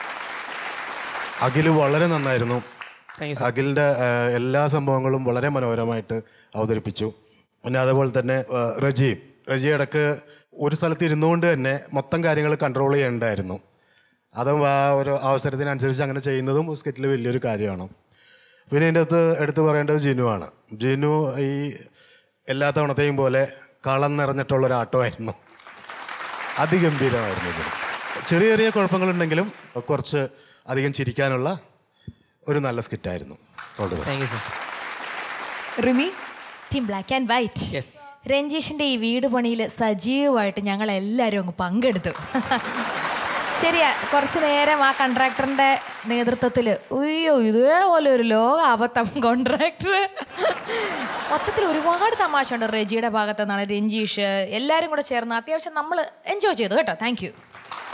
അഖില് വളരെ നന്നായിരുന്നു Thank you, sir. അഖിലിന്റെ ആ, എല്ലാ സംഭവങ്ങളും വളരെ മനോഹരമായിട്ട് അവതരിപ്പിച്ചു പിന്നെ അതുപോലെ തന്നെ ആ, റജിയും റജി ഇടക്ക് ഒരു സ്ഥലത്ത് ഇരുന്നുകൊണ്ട് തന്നെ മൊത്തം കാര്യങ്ങൾ കൺട്രോൾ ചെയ്യേണ്ടായിരുന്നു അതും ആ ഒരു അവസരത്തിനനുസരിച്ച് അങ്ങനെ ചെയ്യുന്നതും സ്കെറ്റിൽ വലിയൊരു കാര്യമാണ് പിന്നെ ഇതിൻ്റെ അകത്ത് എടുത്തു പറയേണ്ടത് ജിനുവാണ് ജിനു ഈ എല്ലാ തവണത്തെയും പോലെ കളം നിറഞ്ഞിട്ടുള്ള ഒരു ആട്ടമായിരുന്നു അതിഗംഭീരമായിരുന്നു ജിനു ചെറിയ ചെറിയ കുഴപ്പങ്ങളുണ്ടെങ്കിലും കുറച്ച് അധികം ചിരിക്കാനുള്ള ഒരു നല്ല സ്കിറ്റായിരുന്നു all the best thank you sir Rimi team black and white രഞ്ജീഷിന്റെ ഈ വീട് പണിയിൽ സജീവമായിട്ട് ഞങ്ങൾ എല്ലാവരും അങ്ങ് പങ്കെടുത്തു ശരിയാ കുറച്ച് നേരം ആ കോൺട്രാക്ടറിന്റെ നേതൃത്വത്തിൽ അയ്യോ ഇതേപോലെ ഒരു ലോക അബദ്ധം കോൺട്രാക്ടർ മൊത്തത്തിൽ ഒരുപാട് തമാശ ഉണ്ട് റെജിയുടെ ഭാഗത്തു നിന്നാണ് രഞ്ജീഷ് എല്ലാവരും കൂടെ ചേർന്ന് അത്യാവശ്യം നമ്മൾ എൻജോയ് ചെയ്തു കേട്ടോ താങ്ക് യു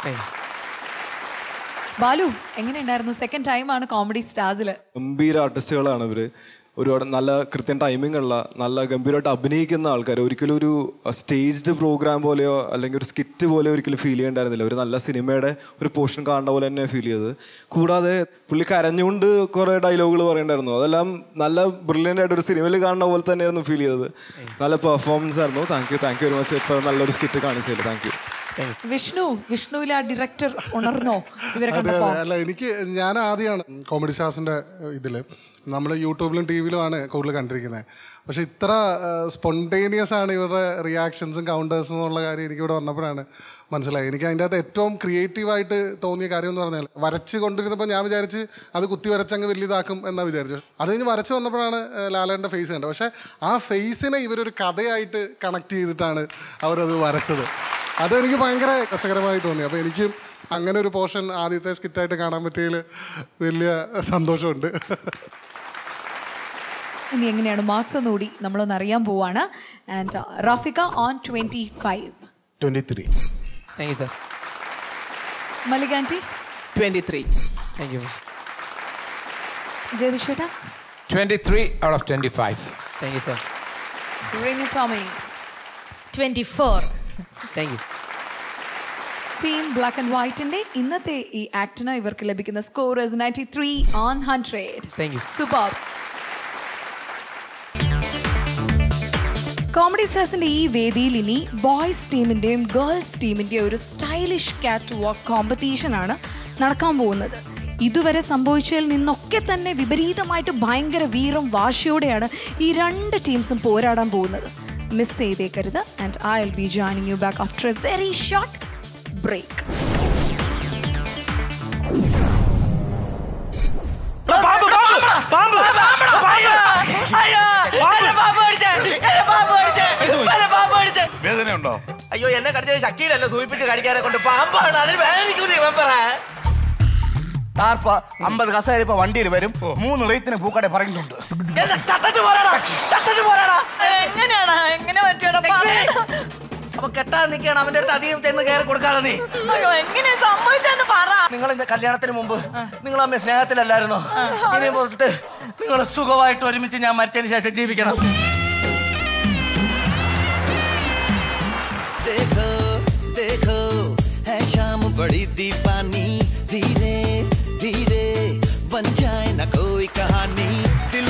ബാലു എങ്ങനെയുണ്ടായിരുന്നു സെക്കൻഡ് ടൈമാണ് കോമഡി സ്റ്റാർസിൽ ഗംഭീര ആർട്ടിസ്റ്റുകളാണ് ഇവര് ഒരുപാട് നല്ല കൃത്യം ടൈമിംഗ് ഉള്ള നല്ല ഗംഭീരമായിട്ട് അഭിനയിക്കുന്ന ആൾക്കാർ ഒരിക്കലും ഒരു സ്റ്റേജ്ഡ് പ്രോഗ്രാം പോലെയോ അല്ലെങ്കിൽ ഒരു സ്കിറ്റ് പോലെയോ ഒരിക്കലും ഫീൽ ചെയ്യണ്ടായിരുന്നില്ല ഒരു നല്ല സിനിമയുടെ ഒരു പോർഷൻ കാണുന്ന പോലെ തന്നെ ഫീൽ ചെയ്തത് കൂടാതെ പുള്ളി കരഞ്ഞുകൊണ്ട് കുറേ ഡയലോഗുകൾ പറയണ്ടായിരുന്നു അതെല്ലാം നല്ല ബ്രില്യൻ്റ് ആയിട്ട് ഒരു സിനിമയിൽ കാണുന്ന പോലെ തന്നെയായിരുന്നു ഫീൽ ചെയ്തത് നല്ല പെർഫോമൻസ് ആയിരുന്നു thank you thank you very much ഇപ്പോൾ നല്ലൊരു സ്കിറ്റ് കാണിച്ചില്ല താങ്ക് യു വിഷ്ണു വിഷ്ണുവിൽ ആ ഡയറക്ടർ ഉണർന്നോ ഇവരെ അതെ കണ്ടപ്പോ അതെ അല്ല എനിക്ക് ഞാൻ ആദ്യമാണ് കോമഡി സ്റ്റാർസിന്റെ ഇതിൽ നമ്മൾ യൂട്യൂബിലും ടി വിയിലുമാണ് കൂടുതൽ കണ്ടിരിക്കുന്നത് പക്ഷെ ഇത്ര സ്പോണ്ടേനിയസ് ആണ് ഇവരുടെ റിയാക്ഷൻസും കൗണ്ടേഴ്സും എന്നുള്ള കാര്യം എനിക്ക് ഇവിടെ വന്നപ്പോഴാണ് മനസ്സിലായി എനിക്ക് അതിൻ്റെ അകത്ത് ഏറ്റവും ക്രിയേറ്റീവായിട്ട് തോന്നിയ കാര്യം എന്ന് പറഞ്ഞാൽ വരച്ച് കൊണ്ടിരുന്നപ്പോൾ ഞാൻ വിചാരിച്ച് അത് കുത്തി വരച്ചങ്ങ് വലിയതാക്കും എന്നാണ് വിചാരിച്ചു അത് കഴിഞ്ഞ് വരച്ച് വന്നപ്പോഴാണ് ഏഹ്, ലാലേട്ടൻ്റെ ഫേസ് കണ്ടത് പക്ഷേ ആ ഫേസിനെ ഇവരൊരു കഥയായിട്ട് കണക്ട് ചെയ്തിട്ടാണ് അവരത് വരച്ചത് അതെനിക്ക് ഭയങ്കര രസകരമായി തോന്നി അപ്പോൾ എനിക്ക് അങ്ങനെ ഒരു പോർഷൻ ആദ്യത്തെ സ്കിറ്റായിട്ട് കാണാൻ പറ്റിയതിൽ വലിയ സന്തോഷമുണ്ട് ഇനി എങ്ങനെയാണ് മാർക്സ് ഒന്നുകൂടി നമ്മളൊന്ന് അറിയാൻ പോവാണ് ആൻഡ് റാഫിക on twenty five twenty three thank you sir മല്ലികാൻറ്റി ട്വന്റി ത്രീ താങ്ക് യു ജയതിഷേട്ടാ twenty three out of twenty five thank you sir Rimi Tomy twenty four thank you team black and വൈറ്റിന്റെ ഇന്നത്തെ ഈ ആക്ടിന് ഇവർക്ക് ലഭിക്കുന്ന score ninety three on hundred thank you super comedy സ്റ്റാർസിന്റെ ഈ വേദിയിൽ ഇനി ബോയ്സ് ടീമിന്റെയും ഗേൾസ് ടീമിന്റെയും ഒരു സ്റ്റൈലിഷ് കാറ്റ് വാക്ക് കോമ്പറ്റീഷൻ ആണ് നടക്കാൻ പോകുന്നത് ഇതുവരെ സംഭവിച്ചതിൽ നിന്നൊക്കെ തന്നെ വിപരീതമായിട്ട് ഭയങ്കര വീറും വാശിയോടെയാണ് ഈ രണ്ട് ടീംസും പോരാടാൻ പോകുന്നത് മിസ് ചെയ്തേക്കരുത് and I will be joining you back after a very short break വേദനയുണ്ടോ അയ്യോ എന്നെ കടിച്ചത് ശക്തിയിലല്ല സൂചിപ്പിച്ച് കടിക്കാനെ കൊണ്ട് പാമ്പാണ് അതിന് വേദനിക്കൂലേ മെമ്പറേ താർപ്പ അമ്പത് കസേര ഇപ്പൊ വണ്ടിയിൽ വരും മൂന്ന് റേത്തിന് പൂക്കട പറയുന്നുണ്ട് എങ്ങനെയാണ് എങ്ങനെ അപ്പൊ കെട്ടാൻ നിൽക്കണം അവന്റെ അടുത്ത് അധികം ചെന്ന് കയറി കൊടുക്കാതെ നീ അയ്യോ എങ്ങനെ സംഭവിച്ചെന്ന് പറ നിങ്ങൾ ഇന്ന് കല്യാണത്തിന് മുമ്പ് നിങ്ങൾ അമ്മ സ്നേഹത്തിലല്ലായിരുന്നോ ഇനി പുറത്ത് നിങ്ങൾ സുഖമായിട്ട് ഒരുമിച്ച് ഞാൻ മരിച്ചതിന് ശേഷം ജീവിക്കണം देखो देखो है शाम बड़ी दीवानी धीरे धीरे बन जाए ना कोई कहानी दिल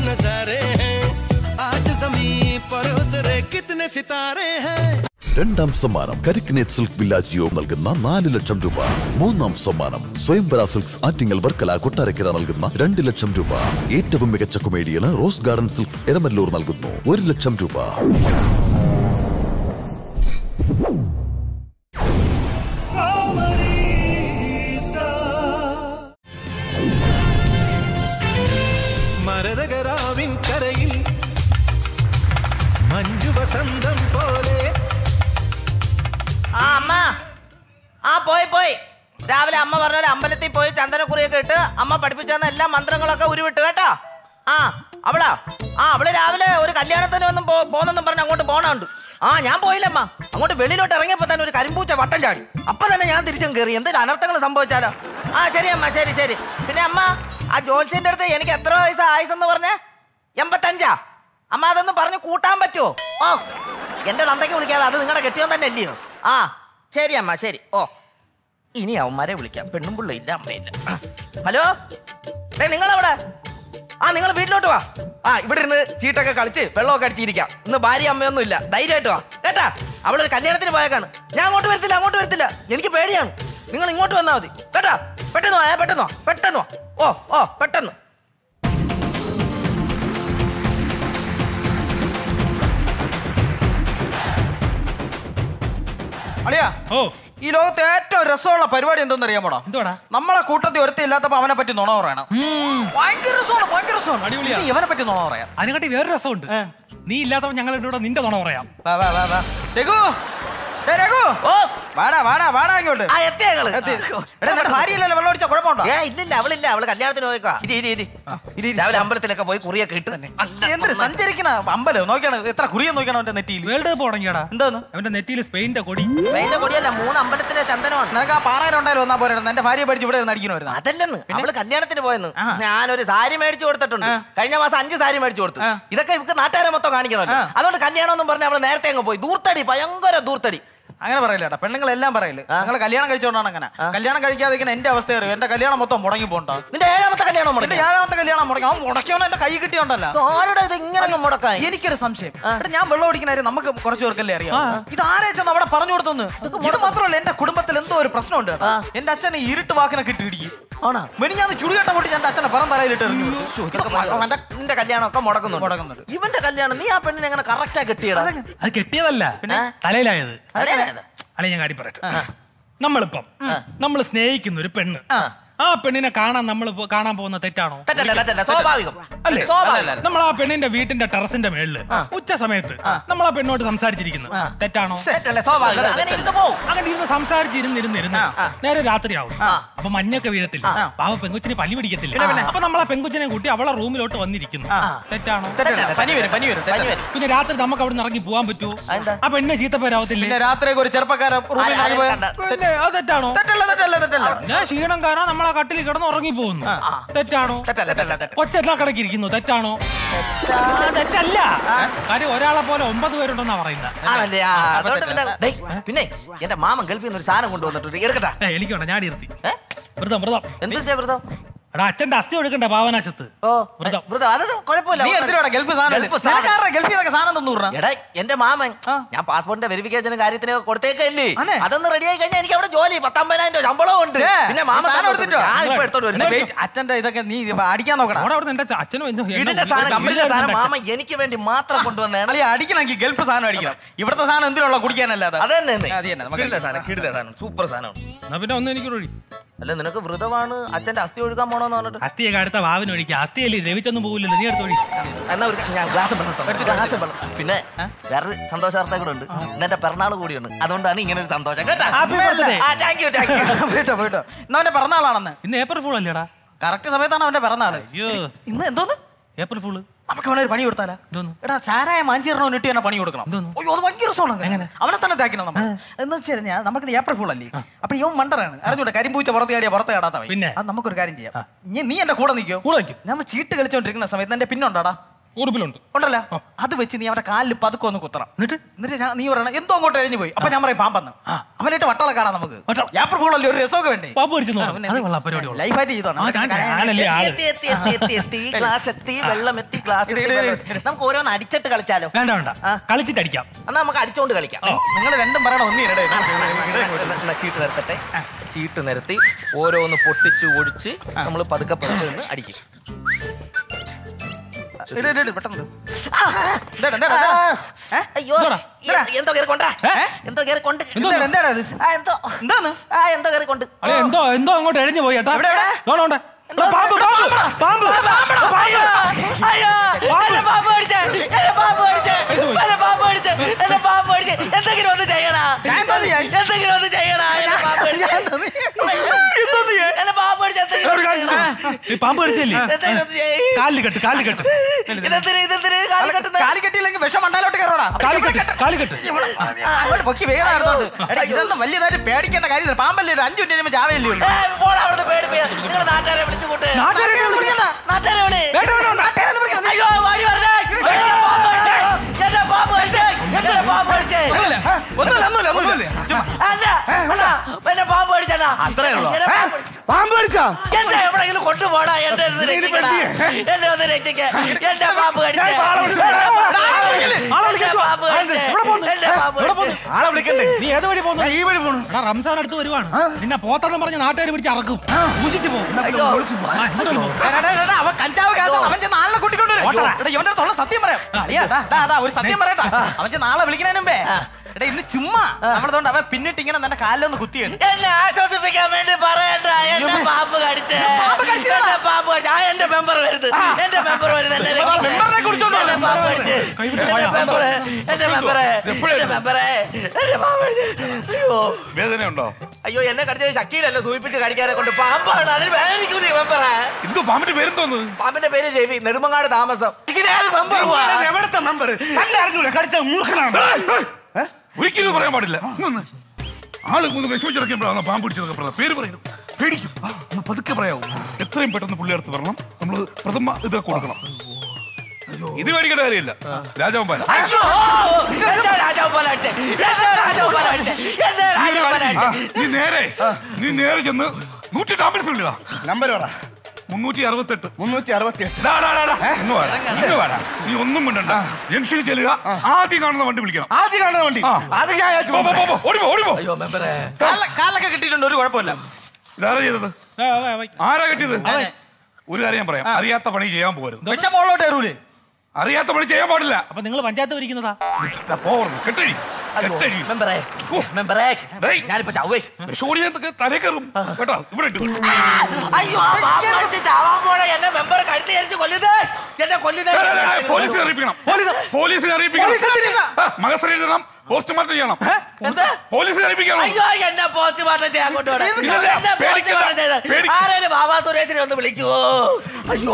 नजारे हैं आज जमीन पर उतरे कितने सितारे हैं രണ്ടാം സമ്മാനം കരിക്കിനേറ്റ് സിൽക്ക് വില്ലാജിയോ നൽകുന്ന നാല് ലക്ഷം രൂപ മൂന്നാം സമ്മാനം സ്വയംവര സിൽക്സ് ആറ്റിങ്ങൽ വർക്കല കൊട്ടാരക്കര നൽകുന്ന രണ്ട് ലക്ഷം രൂപ ഏറ്റവും മികച്ച കൊമേഡിയന് റോസ് ഗാർഡൻ സിൽക്സ് എരമല്ലൂർ നൽകുന്നു ഒരു ലക്ഷം രൂപ മരതകരാവിൻ കരയിൽ മഞ്ജു വസന്തം പോലെ ആ അമ്മ ആ പോയി പോയി രാവിലെ അമ്മ പറഞ്ഞാൽ അമ്പലത്തിൽ പോയി ചന്ദനക്കുറിയൊക്കെ ഇട്ട് അമ്മ പഠിപ്പിച്ചെന്ന എല്ലാ മന്ത്രങ്ങളൊക്കെ ഉരുവിട്ട് കേട്ടോ ആ അവളാ ആ അവള് രാവിലെ ഒരു കല്യാണത്തിന് ഒന്നും പോന്നെന്നും പറഞ്ഞ് അങ്ങോട്ട് പോണുണ്ട് ആ ഞാൻ പോയില്ലമ്മ അങ്ങോട്ട് വെളിയിലോട്ട് ഇറങ്ങിയപ്പോ തന്നെ ഒരു കരിമ്പൂച്ച വട്ടം ചാടി അപ്പൊ തന്നെ ഞാൻ തിരിച്ചും കയറി എന്തെങ്കിലും അനർത്ഥങ്ങൾ സംഭവിച്ചാലോ ആ ശരി അമ്മ ശരി ശരി പിന്നെ അമ്മ ആ ജോത്സ്യന്റെ അടുത്ത് എനിക്ക് എത്ര വയസ്സ് ആയുസെന്ന് പറഞ്ഞേ എൺപത്തഞ്ചാ അമ്മ അതൊന്ന് പറഞ്ഞു കൂട്ടാൻ പറ്റുമോ ഓ എന്റെ തന്തയ്ക്ക് വിളിക്കാതെ അത് നിങ്ങളുടെ കെട്ടിയോൻ തന്നെ അല്ലയോ ആ ശരി അമ്മ ശരി ഓ ഇനി അവന്മാരെ വിളിക്കാം പെണ്ണും പിള്ള ഇല്ല അമ്മയില്ല ആ. ഹലോ ഏ നിങ്ങളെവിടെ ആ നിങ്ങൾ വീട്ടിലോട്ട് വാ ആ ഇവിടെ ഇരുന്ന് ചീട്ടൊക്കെ കളിച്ച് വെള്ളമൊക്കെ അടിച്ചിരിക്കാം ഇന്ന് ഭാര്യ അമ്മയൊന്നും ഇല്ല ധൈര്യമായിട്ട് വാ കേട്ടാ അവളൊരു കല്യാണത്തിന് പോയേക്കാണ് ഞാൻ അങ്ങോട്ട് വരത്തില്ല അങ്ങോട്ട് വരത്തില്ല എനിക്ക് പേടിയാണ് നിങ്ങൾ ഇങ്ങോട്ട് വന്നാൽ മതി കേട്ടാ പെട്ടെന്ന് വാ ഏ, പെട്ടെന്ന് വാ പെട്ടെന്ന് വാ ഓ ഓ പെട്ടെന്ന് അളിയാ ഓ ഈ ലോകത്തെ ഏറ്റവും രസമുള്ള പരിപാടി എന്തെന്ന് അറിയാമോടാ എന്തോടാ നമ്മളെ കൂട്ടത്തിൽ ഒരുത്തി ഇല്ലാത്തപ്പോ അവനെ പറ്റി നുണ പറയണം ഭയങ്കര രസമാണ് ഭയങ്കര രസമാണ് അടിപൊളിയാ. ഇനി ഇവനെ പറ്റി നുണ പറയാം അതിനെക്കാട്ടി വേറെ രസമുണ്ട് നീ ഇല്ലാത്തപ്പോ ഞങ്ങൾ ഇവിടെ നിന്റെ തുണ പറയാം വാ വാ വാ വാ രഘു ഏ, രഘു ഓ വാടാ വാടാ വാടാ ഇങ്ങോട്ട് ആ എത്തി ഞങ്ങള് എത്തി. എടാ നിന്റെ ഭാര്യയില്ലല്ലോ വെള്ളം അടിച്ച കുഴപ്പമുണ്ടോ ഏ ഇല്ലില്ല അവളില്ല അവള് കല്യാണത്തിന് പോയേക്കാ ഇരി ഇരി ഇരി ഇരി രാവിലെ അമ്പലത്തിലൊക്കെ പോയി കുറിയൊക്കെ ഇട്ട് എന്തിന് സഞ്ചരിക്കണ അമ്പലം നോക്കിയാണ് എത്ര കുറിയ നോക്കിയാണ് അവന്റെ നെറ്റിയിൽ വേൾഡ് കപ്പ് തുടങ്ങിയടാ എന്താന്ന് അവന്റെ നെറ്റിയിൽ സ്പെയിന്റെ കൊടി അതിന്റെ കൊടിയല്ല മൂന്ന് അമ്പലത്തിലെ ചന്ദനമാണ് നിനക്ക് ആ പാറയിലുണ്ടായാലും വന്നാ പോരായിരുന്നു എന്റെ ഭാര്യയെ പഠിച്ച് ഇവിടെ അടിക്കണമായിരുന്നു അതല്ലെന്ന് അവള് കല്യാണത്തിന് പോയെന്ന് ഞാനൊരു സാരി മേടിച്ചു കൊടുത്തിട്ടുണ്ട് കഴിഞ്ഞ മാസം അഞ്ച് സാരി മേടിച്ചു കൊടുത്തു ഇതൊക്കെ ഇവക്ക് നാട്ടുകാരെ മൊത്തം കാണിക്കണമല്ലോ അതുകൊണ്ട് കല്യാണം എന്നും പറഞ്ഞ് അവള് നേരത്തെ അങ്ങ് പോയി ദൂർത്തടി ഭയങ്കര ദൂർത്തടി അങ്ങനെ പറയില്ല പെണ്ണുങ്ങളെല്ലാം പറയില്ല നിങ്ങൾ കല്യാണം കഴിച്ചോണ്ടാണ് അങ്ങനെ കല്യാണം കഴിക്കാതെ ഇങ്ങനെ എന്റെ അവസ്ഥ അറിയും എന്റെ കല്യാണം മൊത്തം മുടങ്ങി പോണ്ട നിന്റെ ഏഴാമത്തെ കല്യാണം മുടങ്ങി? എന്റെ ഏഴാമത്തെ കല്യാണം മുടങ്ങി അവൻ മുടക്കിയോണ്ട് എന്റെ കൈ കിട്ടിയോണ്ടല്ല ആരുടെ ഇത് ഇങ്ങനെ അങ്ങ് മുടക്കാൻ എനിക്കൊരു സംശയം എടാ, ഞാൻ വെള്ളം ഓടിക്കുന്ന കാര്യം നമുക്ക് കുറച്ച് പേർക്കല്ലേ അറിയാം ഇത് ആരെ ചെന്ന് അവിടെ പറഞ്ഞു കൊടുത്തു ഇത് മാത്രമല്ല എന്റെ കുടുംബത്തിൽ എന്തോ ഒരു പ്രശ്നമുണ്ട് കേട്ടോ. എന്റെ അച്ഛനെ ഇരുട്ട് വാക്കിനൊക്കെ ഇട്ട് ഇടിക്കും മെനിഞ്ഞാന്ന് ചുടുകെട്ട പൊട്ടി എന്റെ അച്ഛനെ പറം തലയിലിട്ട് എറിഞ്ഞു അവന്റെ നിന്റെ കല്യാണമൊക്കെ മുടക്കുന്നുണ്ട് മുടക്കുന്നുണ്ട് ഇവന്റെ കല്യാണം നീ ആ പെണ്ണിനെ എങ്ങനെ കറക്റ്റാ കെട്ടിയടാ അത് കെട്ടിയതല്ല പിന്നെ തലയിലായത് തലയിലായത്? അല്ലെ ഞാൻ കാര്യം പറയട്ടെ നമ്മളിപ്പം നമ്മൾ സ്നേഹിക്കുന്ന ഒരു പെണ്ണ് ആ പെണ്ണിനെ കാണാൻ നമ്മൾ കാണാൻ പോകുന്ന തെറ്റാണോ തെറ്റല്ല തെറ്റല്ല സ്വാഭാവികം അല്ലേ സ്വാഭാവികം നമ്മൾ ആ പെണ്ണിന്റെ വീട്ടിന്റെ ടെറസിന്റെ മേളില് ഉച്ച സമയത്ത് നമ്മൾ ആ പെണ്ണോട്ട് സംസാരിച്ചിരിക്കുന്നു തെറ്റാണോ തെറ്റല്ല സ്വാഭാവികം അങ്ങനെ ഇരുന്ന് പോവും അങ്ങനെ ഇരുന്ന് സംസാരിച്ചിരുന്നിരുന്നിരുന്ന് നേരെ രാത്രിയാവും അപ്പൊ മഞ്ഞൊക്കെ വീഴത്തില്ല പാവ പെങ്കുച്ചിനെ പനി പിടിക്കത്തില്ല അപ്പൊ നമ്മൾ ആ പെങ്കുച്ചിനെ കൂട്ടി അവളെ റൂമിലോട്ട് വന്നിരിക്കുന്നു തെറ്റാണോ തെറ്റല്ല. പനി വരും, പനി വരും, തെറ്റല്ല. പിന്നെ രാത്രി നമുക്ക് അവിടെ ഇറങ്ങി പോകാൻ പറ്റുമോ ആ പെണ്ണ് ചീത്തപ്പേരാവത്തില്ലേ പിന്നെ രാത്രിയൊക്കെ ഒരു ചെറുപ്പക്കാരൻ റൂമിൽ നിന്ന് ഇറങ്ങി പോയാ പിന്നെ അത് തെറ്റാണോ തെറ്റല്ല തെറ്റല്ല തെറ്റല്ല ഞാൻ ക്ഷീണം കാരണം നമ്മൾ ആ കട്ടിൽ കിടന്ന് ഉറങ്ങി പോകുന്നു തെറ്റാണോ കൊച്ചെല്ലാം കിടക്കിരിക്കുന്നു തെറ്റാണോ ആ, തെറ്റല്ല കാര്യം ഒരാളെ പോലെ ഒമ്പത് പേരുണ്ടെന്നാ പറയുന്നത് ആണല്ലേ ആ, അതുകൊണ്ട് പിന്നെ ഡേയ്, പിന്നെ എന്റെ മാമൻ ഗൾഫിൽ നിന്ന് ഒരു സാധനം കൊണ്ടുവന്നിട്ടുണ്ട് എടുക്കട്ടാ ഏ, എനിക്ക് വേണ്ട ഞാൻ ഇരുത്തി വ്രതം വ്രതം എന്തിന്റെ വ്രതം എടാ അച്ഛന്റെ അസ്ഥി എടുക്കണ്ടേ പാവനാശത്ത് ഓ വ്രതം വ്രതം അത് കുഴപ്പമില്ല നീ എടുത്തിട്ട് ഗൾഫ് സാധനം ഗൾഫ് സാധനം. നിനക്കാരുടെ ഗൾഫിൽ നിന്നൊക്കെ സാധനം തന്നു വിടണം എടാ എന്റെ മാമൻ ഞാൻ പാസ്പോർട്ടിന്റെ വെരിഫിക്കേഷനും കാര്യത്തിനൊക്കെ കൊടുത്തേക്കല്ലേ അതൊന്ന് റെഡി ആയി കഴിഞ്ഞാൽ എനിക്ക് അവിടെ ജോലി പത്തമ്പതിനായിരം രൂപ ശമ്പളവും ഉണ്ട് ഏ, പിന്നെ മാമൻ സാധനം സാധനം എടുത്തിട്ടോ? ഞാൻ ഇപ്പൊ എടുത്തോണ്ട് എന്നെ വരുന്നു wait, അച്ഛന്റെ ഇതൊക്കെ നീ ഇത് അടിക്കാൻ നോക്കണം അവിടെ അവിടെ എന്റെ അച്ഛനും എന്നെ- എന്നെ ഇടിന്റെ സാധനം കമ്പനിയിൽ കമ്പനിയിലെ സാധനം ഇരുന്നിട്ട് മാമൻ എനിക്ക് വേണ്ടി മാത്രം കൊണ്ടുവന്നതാണ് അല്ലെ അടിക്കണമെങ്കിൽ ഗൾഫ് സാധനം അടിക്കണം ഇവിടുത്തെ സാധനം എന്തിനുള്ള കുടിക്കാനല്ലാതെ അത് തന്നെ അത് തന്നെ നമുക്ക് കിടില സാധനം കിടില സാധനം സൂപ്പർ സാധനം എന്നാ പിന്നെ ഒന്ന് എനിക്ക് ഒഴി അല്ല നിനക്ക് വ്രതമാണ് അച്ഛന്റെ അസ്ഥി ഒഴുകാൻ പോണോന്ന് പറഞ്ഞിട്ട് അസ്ഥിയൊക്കെ അടുത്ത വാവിന് ഒഴിക്കുക അസ്ഥിയല്ലേ ദ്രവിച്ചൊന്നും പോകില്ലല്ലോ നീ എടുത്ത് ഒഴി എന്നാ ഒരു ഞാൻ ഗ്ലാസ് ഗ്ലാസ് പിന്നെ വേറൊരു സന്തോഷാർത്ഥം കൂടെ ഉണ്ട് ഇന്ന് എന്റെ പിറന്നാൾ കൂടിയുണ്ട് അതുകൊണ്ടാണ് ഇങ്ങനെ ഒരു സന്തോഷം കേട്ടോ Happy birthday. ആ താങ്ക് യു താങ്ക് യു പോയിട്ടോ പോയിട്ടോ ഇന്ന് അവന്റെ പിറന്നാളാണെന്ന് ഇന്ന് ഏപ്രിൽ ഫുൾ അല്ലേടാ കറക്റ്റ് സമയത്താണ് അവന്റെ പിറന്നാള് അയ്യോ ഇന്ന് എന്തോന്ന് ഏപ്രിൽ ഫുള്ള് നമുക്ക് വേണേ ഒരു പണി കൊടുത്താലാ എടാ ചാരായ മാഞ്ചീരണോ ഇട്ട് തന്നെ പണി കൊടുക്കണം അയ്യോ അത് ഭയങ്കര രസമാണ് അവനെ തന്നെ താക്കണം നമ്മൾ എന്ന് വെച്ച് കഴിഞ്ഞാൽ നമുക്ക് ഏപ്രിൽ ഫുൾ അല്ലേ അപ്പൊ ഇവൻ മണ്ടറാണ് അറിഞ്ഞൂടെ കരിമ്പൂച്ച പുറത്ത് ചാടിയ പുറത്ത് ചാടാത്ത പിന്നെ? അത് നമുക്കൊരു കാര്യം ചെയ്യാം നീ നീ എന്റെ കൂടെ നിൽക്കോ കൂടെ നിൽക്കും നമ്മൾ ചീട്ട് കളിച്ചോണ്ടിരിക്കുന്ന സമയത്ത് എന്റെ പിന്നുണ്ടാടാ ഉടുപ്പിലുണ്ട് ഉണ്ടല്ലോ അത് വെച്ച് നീ അവന്റെ കാലിൽ പതുക്കെ ഒന്ന് കുത്തണം എന്നിട്ട് എന്നിട്ട് ഞാൻ നീ പറയണം എന്തോ അങ്ങോട്ട് എഴിഞ്ഞു പോയി അപ്പൊ ഞാൻ പറയും പാമ്പന്ന് അവനായിട്ട് വട്ടള കാണാം നമുക്ക് യാത്രകളല്ലേ ഒരു രസമൊക്കെ വേണ്ടേ പാമ്പ് പിടിച്ചു നോക്കാം. അത് കൊള്ളാം, പരിപാടി കൊള്ളാം. ലൈഫായിട്ട് ചെയ്തോണം ആ, ഞാൻ- ഞാനല്ലേ ആള്. എത്തി, എത്തി, എത്തി, എത്തി, എത്തി, ഗ്ലാസ് എത്തി വെള്ളം എത്തി ഗ്ലാസ് എത്തി, വെള്ളം എത്തി. നമുക്ക് ഓരോന്ന് അടിച്ചിട്ട് കളിച്ചാലോ വേണ്ട വേണ്ട കളിച്ചിട്ട് അടിക്കാം എന്നാ നമുക്ക് അടിച്ചോണ്ട് കളിക്കാം നിങ്ങൾ രണ്ടും പറയണം ഒന്നീ ചീട്ട് നിരത്തട്ടെ ചീട്ട് നിരത്തി ഓരോന്ന് പൊട്ടിച്ച് ഒഴിച്ച് നമ്മൾ പതുക്കെ പതുക്കെ നിന്ന് അടിക്കും ഇട്, ഇട്, ഇട്, പെട്ടെന്ന് ഇട്. ആ, ഇതെടാ, ഇതെടാ, ഇതെടാ. ഏ? അയ്യോ ഇതെടാ, എന്തോ കയറി കൊണ്ടാ എന്തോ കയറി കൊണ്ട് എന്താണ്? എന്താടാ ഇത്? ആ, എന്തോ എന്താണ് ആ എന്തോ കയറി കൊണ്ട് അതെ എന്തോ എന്തോ അങ്ങോട്ട് എഴിഞ്ഞു പോയി ഏട്ടാ നോണോണ്ട് പാമ്പ് പാമ്പ് പാമ്പ് അയ്യോ അയ്യോ എന്നെ പാമ്പ് കടിച്ചേ എന്നെ പാമ്പ് കടിച്ചേ എന്നെ പാമ്പ് കടിച്ചേ എന്നെ പാമ്പ് കടിച്ചേ എന്തെങ്കിലും ഒന്ന് ചെയ്യണ എന്തെങ്കിലും ഒന്ന് ചെയ്യണ എന്നെ പാമ്പ് കടിച്ചേ എന്നെ പാമ്പ് കടിച്ചേ എന്തെങ്കിലും ഒന്ന് ചെയ്യണ. ഈ പാമ്പ് കടിച്ചല്ലേ എന്തെങ്കിലും ഒന്ന് ചെയ്യ്. കാലിൽ കെട്ട് കാലിൽ കെട്ട് ഇതെന്തിന് ഇതെന്തിന് കാല് കെട്ടുന്നെ? കാല് കെട്ടിയില്ലെങ്കിൽ വിഷം മണ്ടാലോട്ട് കയറോടാ കാലിൽ കെട്ട് കാലിൽ കെട്ട് ആ, അങ്ങോട്ട് പൊക്കി വേഗം നടന്നോണ്ട്. എടാ, ഇതൊന്നും വലിയതായിട്ട് പേടിക്കേണ്ട കാര്യമില്ല പാമ്പല്ലേ ഒരു അഞ്ചു മിനിറ്റ് ചാവയില്ലേ ഉള്ളൂ. പോടാ അവിടുന്ന് പേടിപ്പിക്കാ. നിങ്ങള് നാട്ടുകാരെ വിളിച്ചു കൂട്ട്. നാട്ടുകാരെ ഒന്നും വിളിക്കണ്ട. നാട്ടുകാരെ വിളി. നാട്ടുകാരെ ഒന്നും വിളിക്കണ്ട. അയ്യോ, വാടി വരണേ. എന്നെ പാമ്പ് കടിച്ചേ. എന്നെ പാമ്പ് കടിച്ചേ. എന്നെ പാമ്പ് കടിച്ചേ. ഒന്നുമില്ല, ഒന്നുമില്ല, ഒന്നുമില്ല. അല്ല, അല്ല, എന്നെ പാമ്പ് കടിച്ചേട്ടാ. അത്രേ ഉള്ളോ? എന്നെ പാമ്പ് പാമ്പ് കടിച്ചാ എന്നെ എവിടെയെങ്കിലും കൊണ്ടുപോടാ എന്നെ ഒന്ന് രക്ഷിക്കടാ. എന്നെ ഒന്ന് രക്ഷിക്ക എന്റെ പാമ്പ് കടിച്ചേ എന്നെ പാമ്പ് കടിച്ചേ. എന്റെ പാമ്പ് കടിച്ചേ. ആളെ വിളിക്കണ്ടേ നീ ഏത് വഴി പോകുന്നു ഈ വഴി പോണു റംസാൻ അടുത്ത് വരുവാണ് നിന്നെ പോത്തെന്ന് പറഞ്ഞ് നാട്ടുകാർ പിടിച്ച് അറക്കും സൂക്ഷിച്ചു പോകും എടാ, എടാ, എടാ, അവൻ കഞ്ചാവ് കേസാണ്. അവൻ ചെന്ന് ആളിനെ കൂട്ടിക്കൊണ്ടുവരും. ഓട്ടടാ. എടാ, ഇവന്റെ അടുത്തുള്ള സത്യം പറയാം അളിയാ, ദാ, ദാ, ദാ, ഒരു സത്യം പറയട്ടാ അവൻ ചെന്ന് ആളെ വിളിക്കുന്നതിന് മുമ്പേ എടാ ഇന്ന് ചുമ്മാ നമ്മളതുകൊണ്ട് അവൻ പിന്നിട്ട് ഇങ്ങനെ നിന്റെ കാലിലൊന്ന് കുത്തിയാണ് എന്നെ ആശ്വസിപ്പിക്കാൻ വേണ്ടി പറയണ്ട എന്നെ പാമ്പ് കടിച്ചേ എന്നെ പാമ്പ് കടിച്ചു ആ എന്റെ മെമ്പർ വരുത് എന്റെ മെമ്പർ വരുത് എന്നെ രക്ഷിക്ക്. മെമ്പറിനെ കുറിച്ചോണ്ട് എന്നെ പാമ്പ് കടിച്ച് എന്റെ മെമ്പറെ എന്റെ മെമ്പറെ എന്റെ മെമ്പറെ എന്റെ പാമ്പ് കടിച്ച് അയ്യോ വേദനയുണ്ടോ അയ്യോ എന്നെ കടിച്ചത് ശക്തിയിലല്ല സൂചിപ്പിച്ച് കടിക്കാനെ കൊണ്ട് പാമ്പാണ് അതിന് വേദനിക്കൂലേ മെമ്പറെ എന്തോ പാമ്പിന്റെ പേരെന്തോന്ന് പാമ്പിന്റെ പേര് രവി നെടുമങ്ങാട് താമസം ഇതിനേത് മെമ്പർ എവിടത്തെ മെമ്പർ കണ്ടറിഞ്ഞൂടെ കടിച്ച മൂർഖനാണ് ഒരിക്കലും പറയാൻ പാടില്ല ഇങ്ങൊന്ന്. ആള് മൂന്ന് വിഷമിച്ചിറക്കിയപ്പോഴാണ് പാമ്പ് പിടിച്ചതൊക്കെ പറഞ്ഞത് പേര് പറയുന്നു പേടിക്കും ഒന്ന് പതുക്കെ പറയാവൂ എത്രയും പെട്ടെന്ന് പുള്ളി അടുത്ത് വരണം നമ്മൾ പ്രഥമ ഇതൊക്കെ കൊടുക്കണം ഇത് മേടിക്കേണ്ട കാര്യമില്ല രാജാവൻ പാല അയ്യോ എന്താ രാജാവ് പോലെ അടിച്ചേ എന്താ രാജാവ് പോലെ അടിച്ചേ എന്താ രാജാവ് പോലെ ആ, അടിച്ചേ നീ നേരെ നീ നേരെ ചെന്ന് നൂറ്റി ആംബുലൻസ് വിളിടാ നമ്പർ പറ മുന്നൂറ്റി അറുപത്തെട്ട് മുന്നൂറ്റി അറുപത്തി എട്ട് ഡാ, ഡാ, ഡാ, ഡാ. ഇങ്ങ് വാടാ, ഇങ്ങ് വാടാ. നീ ഒന്നും മിണ്ടണ്ട ജംഗ്ഷനിൽ ചെല്ലുക ആദ്യം കാണുന്ന വണ്ടി വിളിക്കണം ആദ്യം കാണുന്ന വണ്ടി ആ. അത് ഞാൻ അയച്ചു പോ, പോ, പോ, പോ. ഓടിപ്പോ ഓടിപ്പോ അയ്യോ മെമ്പറെ കാലൊക്കെ കിട്ടിയിട്ടുണ്ട് ഒരു കുഴപ്പമില്ല ഇതാരാ ചെയ്തത് ആരാ കെട്ടിയത് ഒരു കാര്യം ഞാൻ പറയാം അറിയാത്ത പണി ചെയ്യാൻ പോകരുത് വെച്ച മോളോട്ട് കയറൂലേ അറിയാത്ത പണി ചെയ്യാൻ പാടില്ല അപ്പൊ നിങ്ങൾ പഞ്ചായത്ത് ഭരിക്കുന്നതാ ദാ പോകരുത് കെട്ടഴി കെട്ടഴി മെമ്പറെ മെമ്പറെ ഡേയ്. ഞാനിപ്പോ ചാവേ വിഷോടി ഞാൻ തലേ കയറും കേട്ടോ ഇവിടെ ഇട്ടു അയ്യോ പാമ്പ് കടിച്ച് ചാവാൻ പോണ എന്നെ മെമ്പർ കഴുത്തി കരിച്ച് കൊല്ലുന്നത് എന്നെ കൊല്ലുന്നത് ഡേ, ഡേ, ഡേ, പോലീസിനെ അറിയിപ്പിക്കണം പോലീസിനെ അറിയിപ്പിക്കണം പോലീസിനെ അറിയിക്കണം. ആ, മകസര എഴുതണം പോസ്റ്റ്മോർട്ടം ചെയ്യണം എന്താ പോലീസിനെ അറിയിപ്പിക്കണം അയ്യോ എന്നെ പോസ്റ്റ്മോർട്ടം ചെയ്യാൻ കൊണ്ടുപോകണം ഇല്ല, എന്നെ പേടിക്കണ്ട. പോസ്റ്റ്മോർട്ടം ചെയ്ത് പേടി- ആരേലും ബാബാ സുരേഷിനെ ഒന്ന് വിളിക്കുവോ അയ്യോ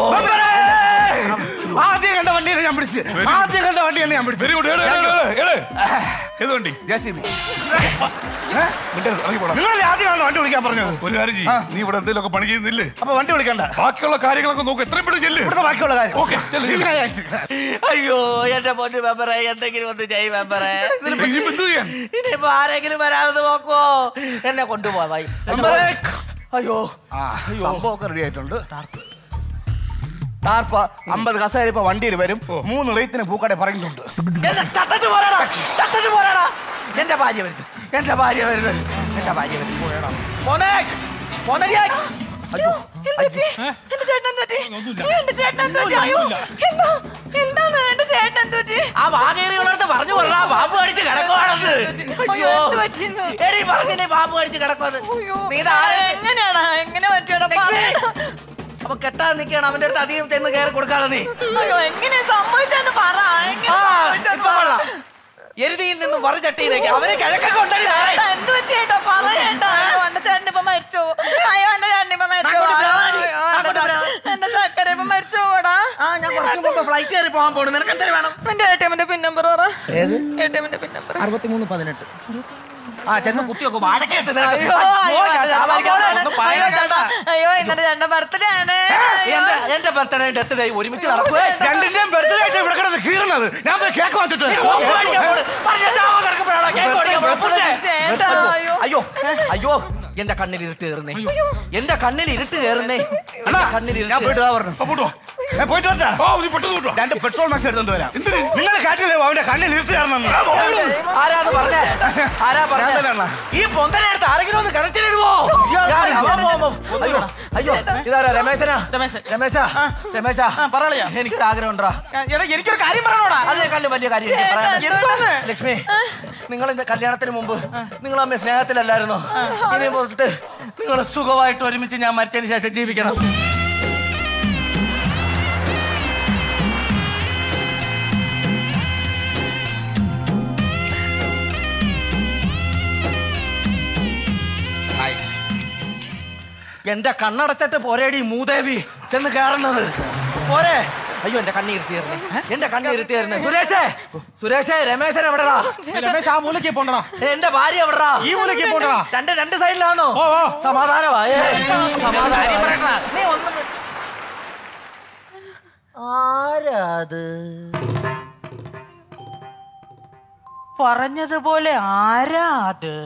ആദ്യം കണ്ട വണ്ടിയാണ് ഞാൻ പിടിച്ചത് ആദ്യം കണ്ട വണ്ടിയാണ് ഞാൻ പിടിച്ചത് വെരി ഗുഡ് ഏത് വണ്ടി മിണ്ടരുത്, ഇറങ്ങി പോടാ. നിങ്ങളല്ലേ ആദ്യം കണ്ട വണ്ടി വിളിക്കാൻ പറഞ്ഞത് ഒരു കാര്യം ചെയ്യ്. നീ ഇവിടെ എന്തെങ്കിലുമൊക്കെ പണി ചെയ്യുന്നില്ലേ അപ്പൊ വണ്ടി വിളിക്കണ്ട ബാക്കിയുള്ള കാര്യങ്ങളൊക്കെ നോക്ക് എത്രയും പെട്ടെന്ന് ചെല്ല് ഇവിടുത്തെ ബാക്കിയുള്ള കാര്യം ഓക്കെ അയ്യോ എന്റെ പൊന്നു മെമ്പറെ എന്തെങ്കിലും ഒന്ന് ചെയ് മെമ്പറെ ഇനിയിപ്പോ എന്ത് ചെയ്യാൻ ഇനിയിപ്പോ ആരെങ്കിലും വരാതെ നോക്കോ എന്നെ കൊണ്ടുപോവായി മെമ്പറെ അയ്യോ സംഭവമൊക്കെ റെഡി ആയിട്ടുണ്ട് ടാർപ്പ അമ്പത് കസേര ഇപ്പൊ വണ്ടിയിൽ വരും മൂന്ന് റേത്തിന് പൂക്കട പറഞ്ഞിട്ടുണ്ട് എന്നെ തട്ടിട്ട് പോരാടാ തട്ടിട്ട് പോരാടാ എന്റെ ഭാര്യ വരുന്നത് എന്റെ ഭാര്യ വരുന്നത് എന്റെ ഭാര്യ വരുന്നത് പോന്നേ പോന്നടിയാ അയ്യോ എന്റെ ചേട്ടൻ എന്തുപറ്റി? എന്റെ ചേട്ടൻ എന്തുപറ്റി? അയ്യോ, എന്താ? എന്താണ് എന്റെ ചേട്ടൻ എന്തുപറ്റി? ആ വാകേറിയുള്ളടത്ത് പറഞ്ഞു പറഞ്ഞ പാമ്പ് കടിച്ച് കിടക്കുവാണെന്ന് അയ്യോ, എന്ത് പറ്റിയെന്ന്? എടി പറഞ്ഞില്ലേ പാമ്പ് കടിച്ച് കിടക്കുവാന്ന് നീ ഇത് ആരെ- എങ്ങനെയാടാ എങ്ങനെ പറ്റിയോടാ പറയടാ. അപ്പൊ കെട്ടാൻ നിൽക്കണം അവന്റെ അടുത്ത് അധികം ചെന്ന് കയറി കൊടുക്കാതെ നീ അയ്യോ എങ്ങനെ സംഭവിച്ചെന്ന് പറ എങ്ങനെ ആ, സംഭവിച്ചെന്ന് ഇപ്പൊ പറ. കൊള്ളാം. എരുതിയിൽ നിന്നും വറചട്ടിയിലേക്ക് അവന് കിഴക്കൊക്കെ ഉണ്ടായി ചേട്ടാ, എന്ത് പറ്റി ചേട്ടാ പറയേട്ടാ അയ്യോ എന്റെ ചേട്ടൻ ഇപ്പൊ മരിച്ചു അയ്യോ എന്റെ ചേട്ടൻ ഇപ്പൊ മരിച്ചു അങ്ങോട്ട് അയ്യോ, വരാടി. അയ്യോ, അങ്ങോട്ട് എന്റെ വരാ. ചക്ക- എന്റെ ചക്കര ഇപ്പൊ മരിച്ചു പോടാ ആ ഞാൻ കുറച്ച് മുമ്പ് ഫ്ലൈറ്റ് കയറി പോകാൻ പോണു നിനക്ക് എന്തൊരു വേണം എന്റെ എ ടി എമ്മിന്റെ പിൻ നമ്പർ പറ ഏത് എ ടി എമ്മിന്റെ പിൻ നമ്പർ അറുപത്തിമൂന്ന് പതിനെട്ട് ആ ചെന്ന് കുത്തി നോക്കും വാഴക്കേട്ട് അയ്യോ, അയ്യോ, അയ്യോ, ചേട്ടാ. അയ്യോ ഇന്നലെ ചേട്ടന്റെ ബർത്ത്ഡേ ആണ് എന്റെ എന്റെ ബർത്ത്ഡേ ഡെത്ത് ഡേ ഒരുമിച്ച് നടക്കുക രണ്ടിന്റെയും ബർത്ത്ഡേ ആയിട്ട് ഇവിടെ കിടന്ന് കീറുന്നത് ഞാൻ പോയി കേക്ക് വാങ്ങിച്ചിട്ട് ചേട്ടാ അയ്യോ അയ്യോ എന്റെ കണ്ണിൽ ഇരുട്ട് കയറുന്നേ എന്റെ കണ്ണിൽ ഇരുട്ട് കയറുന്നേ എന്റെ കണ്ണിൽ ഞാൻ പോയിട്ട് വാ പറഞ്ഞു പോയിട്ട് വരട്ടാ രണ്ട് പെട്രോൾ മാക്സ് എടുത്തോണ്ട് വരാം നിങ്ങൾ കാറ്റില്ലേ അവന്റെ കണ്ണിൽ ഇരുട്ട് കയറണം ആരാന്ന് പറഞ്ഞേ ആരാ ഞാൻ പറഞ്ഞേ തന്നെയാണോ? ഈ പൊന്തനെടുത്ത് ആരെങ്കിലും ഒന്ന് കിണറ്റിലിടുവോ ഞാൻ അവൻ പോകുമ്പോ അയ്യോ അയ്യോ ഇതാരാ രമേശനാ രമേശാ രമേശാ പറയാ എനിക്കൊരു ആഗ്രഹം ഉണ്ടോ എടാ എനിക്കൊരു കാര്യം പറയണോടാ അതിനേക്കാളും വലിയ കാര്യം എനിക്ക് പറയാനുണ്ട്. എന്തോന്ന്? ലക്ഷ്മി നിങ്ങൾ ഇന്ന് കല്യാണത്തിന് മുമ്പ് നിങ്ങൾ അമ്മ സ്നേഹത്തിലല്ലായിരുന്നോ ഇനി തൊട്ട് നിങ്ങൾ സുഖമായിട്ട് ഒരുമിച്ച് ഞാൻ മരിച്ചതിന് ശേഷം ജീവിക്കണം എന്റെ കണ്ണടച്ചിട്ട് പോരേടി മൂദേവി ചെന്ന് കയറുന്നത് പോരെ അയ്യോ എന്റെ കണ്ണി ഇരുട്ടിയായിരുന്നേ എന്റെ കണ്ണി ഇരുട്ടിയായിരുന്നേ സുരേഷേ സുരേഷേ രമേശൻ എവിടെടാ രമേശ് ആ മൂലയ്ക്ക് പോണ്ടടാ എന്റെ ഭാര്യ എവിടെടാ ഈ മൂലയ്ക്ക് പോണ്ടടാ രണ്ട് രണ്ട് സൈഡിലാണോ സമാധാനമായേ സമാധാനം നീ ഒന്ന് ആരാത് പറഞ്ഞതുപോലെ ആരാ അത്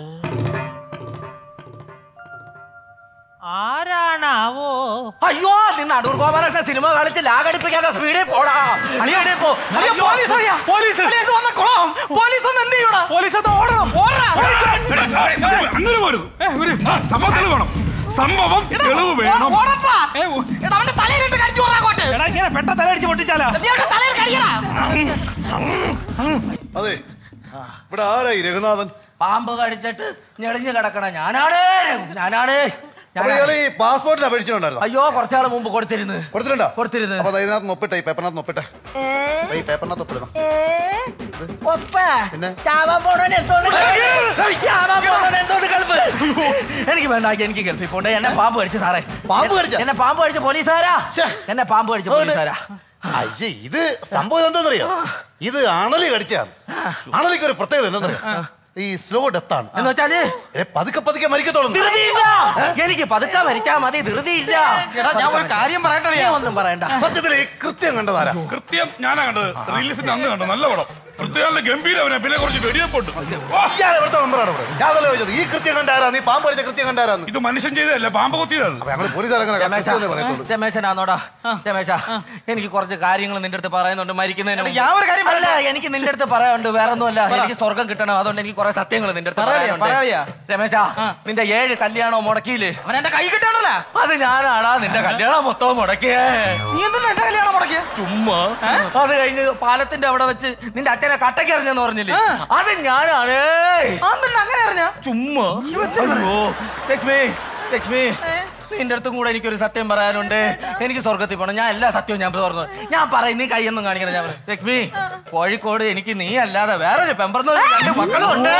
ആരാണാവോ അയ്യോ നിന്ന് അടൂർ ഗോപാലകൃഷ്ണ സിനിമ കളിച്ച് ലാഗടിപ്പിക്കാതെ സ്പീഡിൽ പോടാ സ്പീഡിൽ പോ അയ്യോ, പോലീസ് അറിയാ. പോലീസ്. അളിയാ, ഇത് വന്ന കുളം. പോലീസ് ഒന്ന് എന്ത് ചെയ്യൂടാ? പോലീസ് ഒന്ന് ഓടണം ഓടടാ. അങ്ങനെ പോലും സംഭവം തെളിവ് വേണം സംഭവം തെളിവ് വേണം ഓടട്ടാ. എടാ, അവന്റെ തലയിലിട്ട് കടിച്ചു വിടാ അങ്ങോട്ട്. എടാ ഇങ്ങനെ പെട്ട തലയടിച്ച് പൊട്ടിച്ചാലാ നീ അവന്റെ തലയിൽ കടിക്കടാ. അതെ ഇവിടെ ആരായി രഘുനാഥൻ പാമ്പ് കടിച്ചിട്ട് ഞെളിഞ്ഞു കിടക്കണ ഞാനാണ് ഞാനാണ് അപ്പോൾ ഇയാള് ഈ പാസ്പോർട്ടിന് അപേക്ഷിച്ചിട്ടുണ്ടായിരുന്നു അയ്യോ കുറച്ചാൾ മുമ്പ് കൊടുത്തിരുന്നു കൊടുത്തിട്ടുണ്ടോ കൊടുത്തിരുന്നു അപ്പൊ ദാ ഇതിനകത്ത് നൊപ്പിട്ടെ ഈ പേപ്പറിനകത്ത് നൊപ്പിട്ടെ ദാ ഈ പേപ്പറിനകത്ത് ഒപ്പിടണം ചാവാൻ പോണവന് എന്തോന്ന് കളപ്പ്? ചാവാൻ പോണവന് എന്തോന്ന് കളപ്പ്? എനിക്ക് വേണ്ട എനിക്ക് ഗൾഫിൽ പോണ്ടേ എന്നെ പാമ്പ് കടിച്ചു സാറേ പാമ്പ് കടിച്ച എന്നെ പാമ്പ് കടിച്ച പോലീസുകാരാ എന്നെ പാമ്പ് കടിച്ച പോലീസുകാരാ അയ്യേ ഇത് സംഭവം എന്താണെന്നറിയോ ഇത് അണലി കടിച്ചാണ് അണലിക്ക് ഒരു പ്രത്യേകത എന്താണെന്നറിയോ ഈ സ്ലോ ഡെത്ത് ആണ് എന്ന് വെച്ചാല് ഏ, പതുക്കെ പതുക്കെ മരിക്കത്തോളും ധൃതിയില്ല എനിക്ക് പതുക്കെ മരിച്ചാ മതി ധൃതിയില്ല എടാ, ഞാൻ ഒരു കാര്യം പറയട്ടെ നീ ഒന്നും പറയണ്ട സത്യത്തിൽ ഈ കൃത്യം കണ്ടതാരാ കൃത്യം ഞാനാ കണ്ടത് റിലീസിന്റെ അന്ന് കണ്ടു നല്ല പടം കൃത്യം ഗംഭീരവനെ പിന്നെ കുറച്ച് വെടിയപ്പൊട്ട് ഇയാൾ എവിടുത്തെ മെമ്പറാണ് ഇവിടെ ഞാൻ അതല്ലേ ചോദിച്ചത് ഈ കൃത്യം കണ്ടാരാ നീ പാമ്പ് കടിച്ച കൃത്യം കണ്ടാരാന്ന് ഇത് മനുഷ്യൻ ചെയ്തതല്ല പാമ്പ് കൊത്തിയതാണ് ഞങ്ങൾ പോലീസുകാരങ്ങനെ കൃത്യമല്ലേ പറയത്തുള്ളൂ രമേശനാന്നോടാ രമേശ എനിക്ക് കുറച്ച് കാര്യങ്ങൾ നിന്റെ അടുത്ത് പറയുന്നുണ്ട് മരിക്കുന്നതിന് മുമ്പ്. ഞാൻ ഒരു കാര്യം അല്ല എനിക്ക് നിന്റെ അടുത്ത് പറയാനുണ്ട് വേറെ ഒന്നുമല്ല എനിക്ക് സ്വർഗം കിട്ടണം അതുകൊണ്ട് എനിക്ക് കുറെ സത്യങ്ങൾ നിന്റെ അടുത്ത് പറയാ, പറയാ. പറയാനുണ്ട് രമേശ നിന്റെ ഏഴ് കല്യാണം മുടക്കിയില്ലേ അവൻ എന്റെ കൈ കിട്ടാണല്ലോ അത് ഞാനാടാ നിന്റെ കല്യാണം മൊത്തം മുടക്കിയേ നീ എന്തിനാ എന്റെ കല്യാണം മുടക്കിയ ചുമ്മാ അത് കഴിഞ്ഞ് പാലത്തിന്റെ അവിടെ വെച്ച് നിന്റെ അച്ഛനെ കട്ടയ്ക്ക് എറിഞ്ഞെന്ന് പറഞ്ഞില്ലേ അത് ഞാനാണ് അങ്ങനെ അറിഞ്ഞ ചുമ്മാ അയ്യോ ലക്ഷ്മി ലക്ഷ്മി നിന്റെ അടുത്തും കൂടെ എനിക്കൊരു സത്യം പറയാനുണ്ട് എനിക്ക് സ്വർഗത്തിൽ പോകണം ഞാൻ എല്ലാ സത്യവും ഞാൻ തുറന്നു ഞാൻ പറയും നീ കൈയൊന്നും കാണിക്കണം ഞാൻ പറയും. ലക്ഷ്മി കോഴിക്കോട് എനിക്ക് നീ അല്ലാതെ വേറൊരു പെമ്പറന്ന് രണ്ട് മക്കളുണ്ട്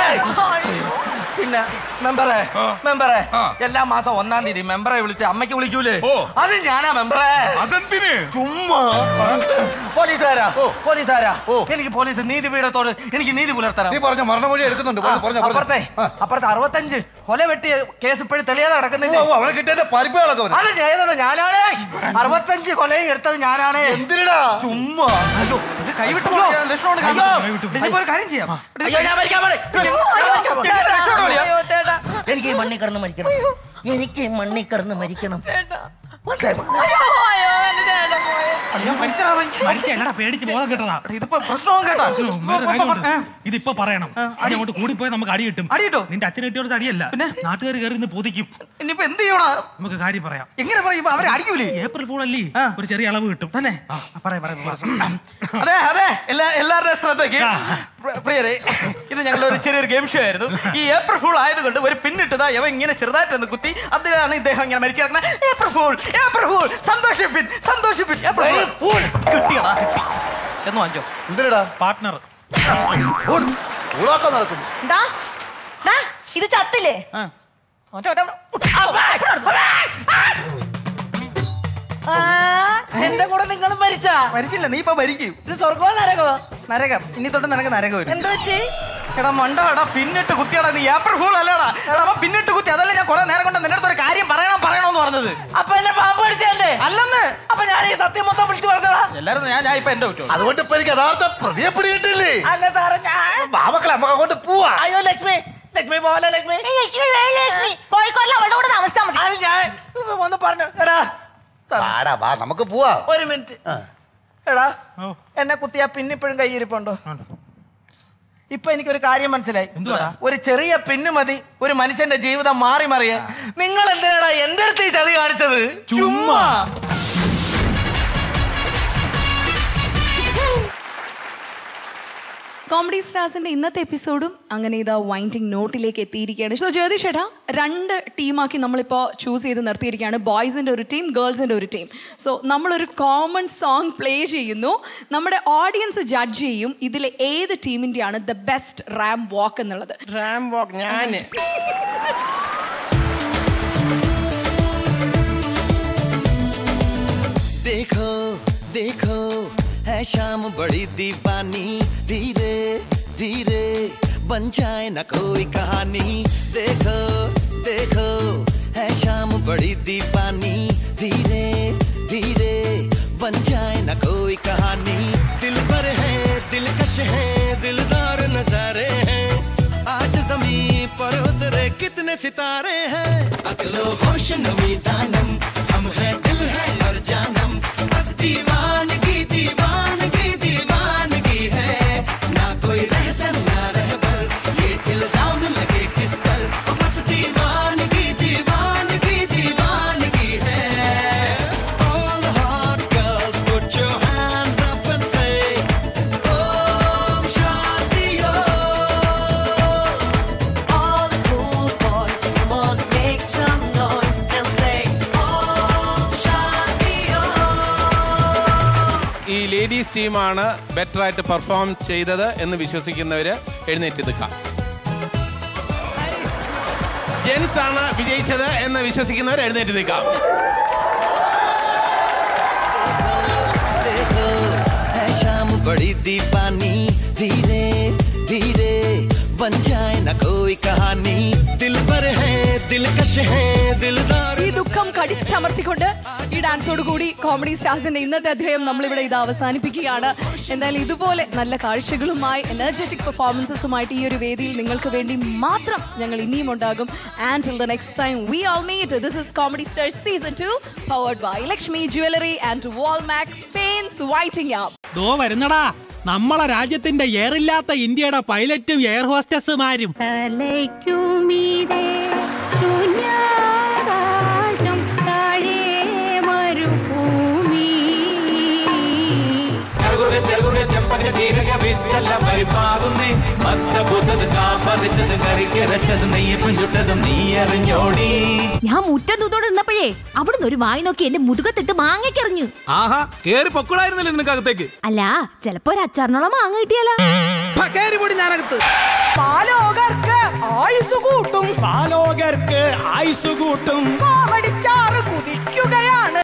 പിന്നെ മെമ്പറെ മെമ്പറെ എല്ലാ മാസം ഒന്നാം തീയതി മെമ്പറെ വിളിച്ച് അമ്മയ്ക്ക് വിളിക്കൂലേ അത് ഞാനാ മെമ്പറെ അതെന്തിന് ചുമ്മാ പോലീസുകാരാ പോലീസുകാരാ എനിക്ക് പോലീസ് നീതി പീഠത്തോട് എനിക്ക് നീതി പുലർത്തണം നീ പറഞ്ഞ മരണമൊഴി എടുക്കുന്നുണ്ട് പറഞ്ഞോ, പറഞ്ഞോ, പറഞ്ഞോ. അപ്പുറത്തെ അപ്പുറത്തെ അറുപത്തഞ്ച് കൊല വെട്ടിയ കേസ് ഇപ്പോഴും തെളിയാതെ നടക്കുന്നില്ല ഓ, ഓ, അവനെ കിട്ടിയതിന്റെ പരിപ്പുകളൊക്കെ അവന്. അത് ചെയ്തത് ഞാനാണ് അറുപത്തഞ്ച് കൊലയും എടുത്തത് ഞാനാണ് എന്തിനാ ചുമ്മാ അയ്യോ ഇത് കൈവിട്ട് പോയ ലക്ഷണമാണ് കാണുന്നത്. ഇനിയിപ്പോ ഒരു കാര്യം ചെയ്യാം അയ്യോ ഞാൻ മരിക്കാൻ പോണേ. ചേട്ടാ, ലക്ഷണം വിളിയാ. അയ്യോ ചേട്ടാ എനിക്ക് ഈ മണ്ണിൽ കിടന്ന് മരിക്കണം എനിക്ക് ഈ മണ്ണിൽ കിടന്ന് മരിക്കണം അയ്യോ അയ്യോ എന്റെ ചേട്ടൻ പോയി അയ്യോ, മരിച്ചടാ അവൻ. മരിച്ചല്ലടാ പേടിച്ച് ബോധം കിട്ടതാ ഇതിപ്പോ പ്രശ്നവും കേട്ടാ വേറെ കാര്യമുണ്ട്. ഇതിപ്പോ പറയണം ഇനി അങ്ങോട്ട് കൂടിപ്പോയി നമുക്ക് അടി കിട്ടും അടി കിട്ടും? നിന്റെ അച്ഛനെ കിട്ടിയോട് അടിയല്ല നാട്ടുകാർ കയറി ഇന്ന് പൊതിക്കും ഇനിയിപ്പോ എന്ത് ചെയ്യണോ നമുക്ക് കാര്യം പറയാം എങ്ങനെ പറയും അവരെ അടിക്കൂലേ ഏപ്രിൽ ഫൂൾ അല്ലേ ഒരു ചെറിയ അളവ് കിട്ടും തന്നെ പറയാം പറയാം അതെ അതെ എല്ലാ എല്ലാവരുടെയും ശ്രദ്ധയ്ക്ക് പ്ര- പ്രിയരെ ഇത് ഞങ്ങളുടെ ഒരു ചെറിയൊരു ഗെയിം ഷോ ആയിരുന്നു ഈ ഏപ്രിൽ ഫൂൾ ആയതുകൊണ്ട് ഒരു പിന്നിട്ടതാ ഇവ ഇങ്ങനെ ചെറുതായിട്ടൊന്ന് കുത്തി അതിലാണ് ഇദ്ദേഹം ഇങ്ങനെ മരിച്ചു കിടക്കുന്നത് ഏപ്രിൽ ഫൂൾ ഏപ്രിൽ ഫൂൾ സന്തോഷിപ്പിൻ സന്തോഷിപ്പിൻ ഏപ്രിൽ ഫൂൾ കിട്ടിയടാ കിട്ടി എന്ന് വാങ്ങിച്ചോ എന്തിനാ പാർട്ട്ണർ ഊളാക്കാൻ നടക്കുന്നു ഡാ, ഡാ, ഇത് ചത്തില്ലേ ഓന്റെ ഓന്റെ ആ, എന്റെ കൂടെ നിങ്ങളും മരിച്ചാ മരിച്ചില്ല നീ ഇപ്പൊ മരിക്കും ഇത് സ്വർഗമോ നരകമോ നരകം ഇനി തൊട്ട് നിനക്ക് നരകം വരും എന്ത് പറ്റി എടാ മണ്ട എടാ പിന്നിട്ട് കുത്തിയടാ നീ ഏപ്രിൽ ഫൂൾ അല്ലടാ എടാ അവൻ പിന്നിട്ട് കുത്തി അതല്ലേ ഞാൻ കുറെ നേരം കൊണ്ട് നിന്റെ അടുത്ത് ഒരു കാര്യം പറയണം പറയണമെന്ന് പറഞ്ഞത് അപ്പൊ എന്നെ പാമ്പ് പിടിച്ചല്ലേ അല്ലെന്ന് അപ്പൊ ഞാൻ ഈ സത്യം മൊത്തം വിളിച്ചു പറഞ്ഞതാ എല്ലാരും ഞാൻ ഞാൻ ഇപ്പൊ എന്റെ കുറ്റം അതുകൊണ്ട് ഇപ്പൊ എനിക്ക് യഥാർത്ഥ പ്രതിയെ പിടികിട്ടില്ലേ അല്ല സാറേ ഞാൻ ബാബക്കളെ നമുക്ക് അങ്ങോട്ട് പോവാ അയ്യോ ലക്ഷ്മി ലക്ഷ്മി പോലെ ലക്ഷ്മി ലക്ഷ്മി കോഴിക്കോടിൽ അവളുടെ കൂടെ താമസിച്ചാൽ മതി അത് ഞാൻ ഒന്ന് പറഞ്ഞു എടാ സാർ, വാടാ വാ നമുക്ക് പോവാ ഒരു മിനിറ്റ് എടാ എന്നെ കുത്തിയാ പിന്നിപ്പോഴും കൈയിരിപ്പുണ്ടോ ഇപ്പൊ എനിക്കൊരു കാര്യം മനസ്സിലായി ഒരു ചെറിയ പിന്നു മതി ഒരു മനുഷ്യന്റെ ജീവിതം മാറി മറിയ നിങ്ങൾ എന്തിനാടാ എന്റെ അടുത്ത് ഈ ചതി കാണിച്ചത് ചുമ്മാ കോമഡി സ്റ്റാർസിന്റെ ഇന്നത്തെ എപ്പിസോഡും അങ്ങനെ ഇതാ വൈൻഡിങ് നോട്ടിലേക്ക് എത്തിയിരിക്കുകയാണ് സോ ജ്യോതി ചേട്ടാ രണ്ട് ടീമാക്കി നമ്മളിപ്പോൾ ചൂസ് ചെയ്ത് നിർത്തിയിരിക്കുകയാണ് ബോയ്സിന്റെ ഒരു ടീം ഗേൾസിന്റെ ഒരു ടീം സോ നമ്മളൊരു കോമൺ സോങ് പ്ലേ ചെയ്യുന്നു നമ്മുടെ ഓഡിയൻസ് ജഡ്ജ് ചെയ്യും ഇതിലെ ഏത് ടീമിന്റെയാണ് ദ ബെസ്റ്റ് റാം വാക്ക് എന്നുള്ളത് റാം വാക്ക് ഞാൻ देखो देखो है शाम बड़ी दीवानी धीरे धीरे बन जाए ना कोई कहानी देखो देखो है शाम बड़ी दीवानी धीरे धीरे बन जाए ना कोई कहानी दिल पर है दिलकश है दिलदार नजारे हैं आज जमीन पर उतरे कितने सितारे हैं अगलो होश नमी दानम हम है दिल है और जानम बस दीवानगी दीवानगी दीवानगी है ना कोई रहसन ना रहबर ये इल्जाम लगे किस पर बस दीवानगी दीवानगी दीवानगी है All the hot girls put your hands up and say Om Shanti All the cool boys, come on, make some noise and say Om Shanti ഈ ലേഡീസ് ടീമാണ് ബെറ്റർ ആയിട്ട് പെർഫോം ചെയ്തത് എന്ന് വിശ്വസിക്കുന്നവര് എഴുന്നേറ്റ് നിൽക്കാം ജെൻസ് ആണ് വിജയിച്ചത് എന്ന് വിശ്വസിക്കുന്നവർ എഴുന്നേറ്റ് നിൽക്കാം देखो है शाम बड़ी दीवानी धीरे धीरे बन जाए ना कोई कहानी दिल पर है दिलकश है दिलदार ഈ ദുഃഖം കടിച്ചമർത്തിക്കൊണ്ട് ഈ ഡാൻസോട് കൂടി കോമഡി സ്റ്റാർസിന്റെ ഇന്നത്തെ അധ്യായം നമ്മളിവിടെ ഇത് അവസാനിപ്പിക്കുകയാണ് എന്തായാലും ഇതുപോലെ നല്ല കാഴ്ചകളുമായി എനർജറ്റിക് പെർഫോമൻസസുമായിട്ട് ഈ ഒരു വേദിയിൽ നിങ്ങൾക്ക് വേണ്ടി മാത്രം ഞങ്ങൾ ഇനിയും ഉണ്ടാകും and till the next time we all meet this is comedy star season two powered by Lakshmi jewellery and Walmax paints വൈറ്റിംഗ് ആപ്പ് ദോ വരുന്നടാ നമ്മളെ രാജ്യത്തിന്റെ എയറില്ലാത്ത ഇന്ത്യയുടെ പൈലറ്റും എയർ ഹോസ്റ്റസുമാരും തലയ്ക്കുമീതെ ശൂന്യാകാശം താഴെ മരുഭൂമി ചെറുകുറെ ചെറുകുറെ ചെമ്പക ജീരക വിത്തെല്ലാം പരിപ്പാകുന്നേ മത്ത പൂത്തത് കാപ്പറിച്ചത് കറിക്കരച്ചത് നെയ്യപ്പം ചുട്ടതും നീ അറിഞ്ഞോടി ഞാൻ മുറ്റം തൂത്തോണ്ട് നിന്നപ്പോഴേ അവിടുന്ന് ഒരു വായി നോക്കി എന്റെ മുതുകത്തിട്ട് മാങ്ങയ്ക്കെറിഞ്ഞു ആഹാ കേറി പൊക്കൂടായിരുന്നല്ലേ നിനക്കകത്തേക്ക് അല്ല ചെലപ്പോ ഒരു അച്ചാറിനോളം മാങ്ങ കിട്ടിയാലോ കേറി പൊടി ഞാനകത്ത് പാലോകർക്ക് ആയുസ് കൂട്ടും പാലോകർക്ക് ആയുസ് കൂട്ടും കോമഡിച്ചാറ് കുതിക്കുകയാണ്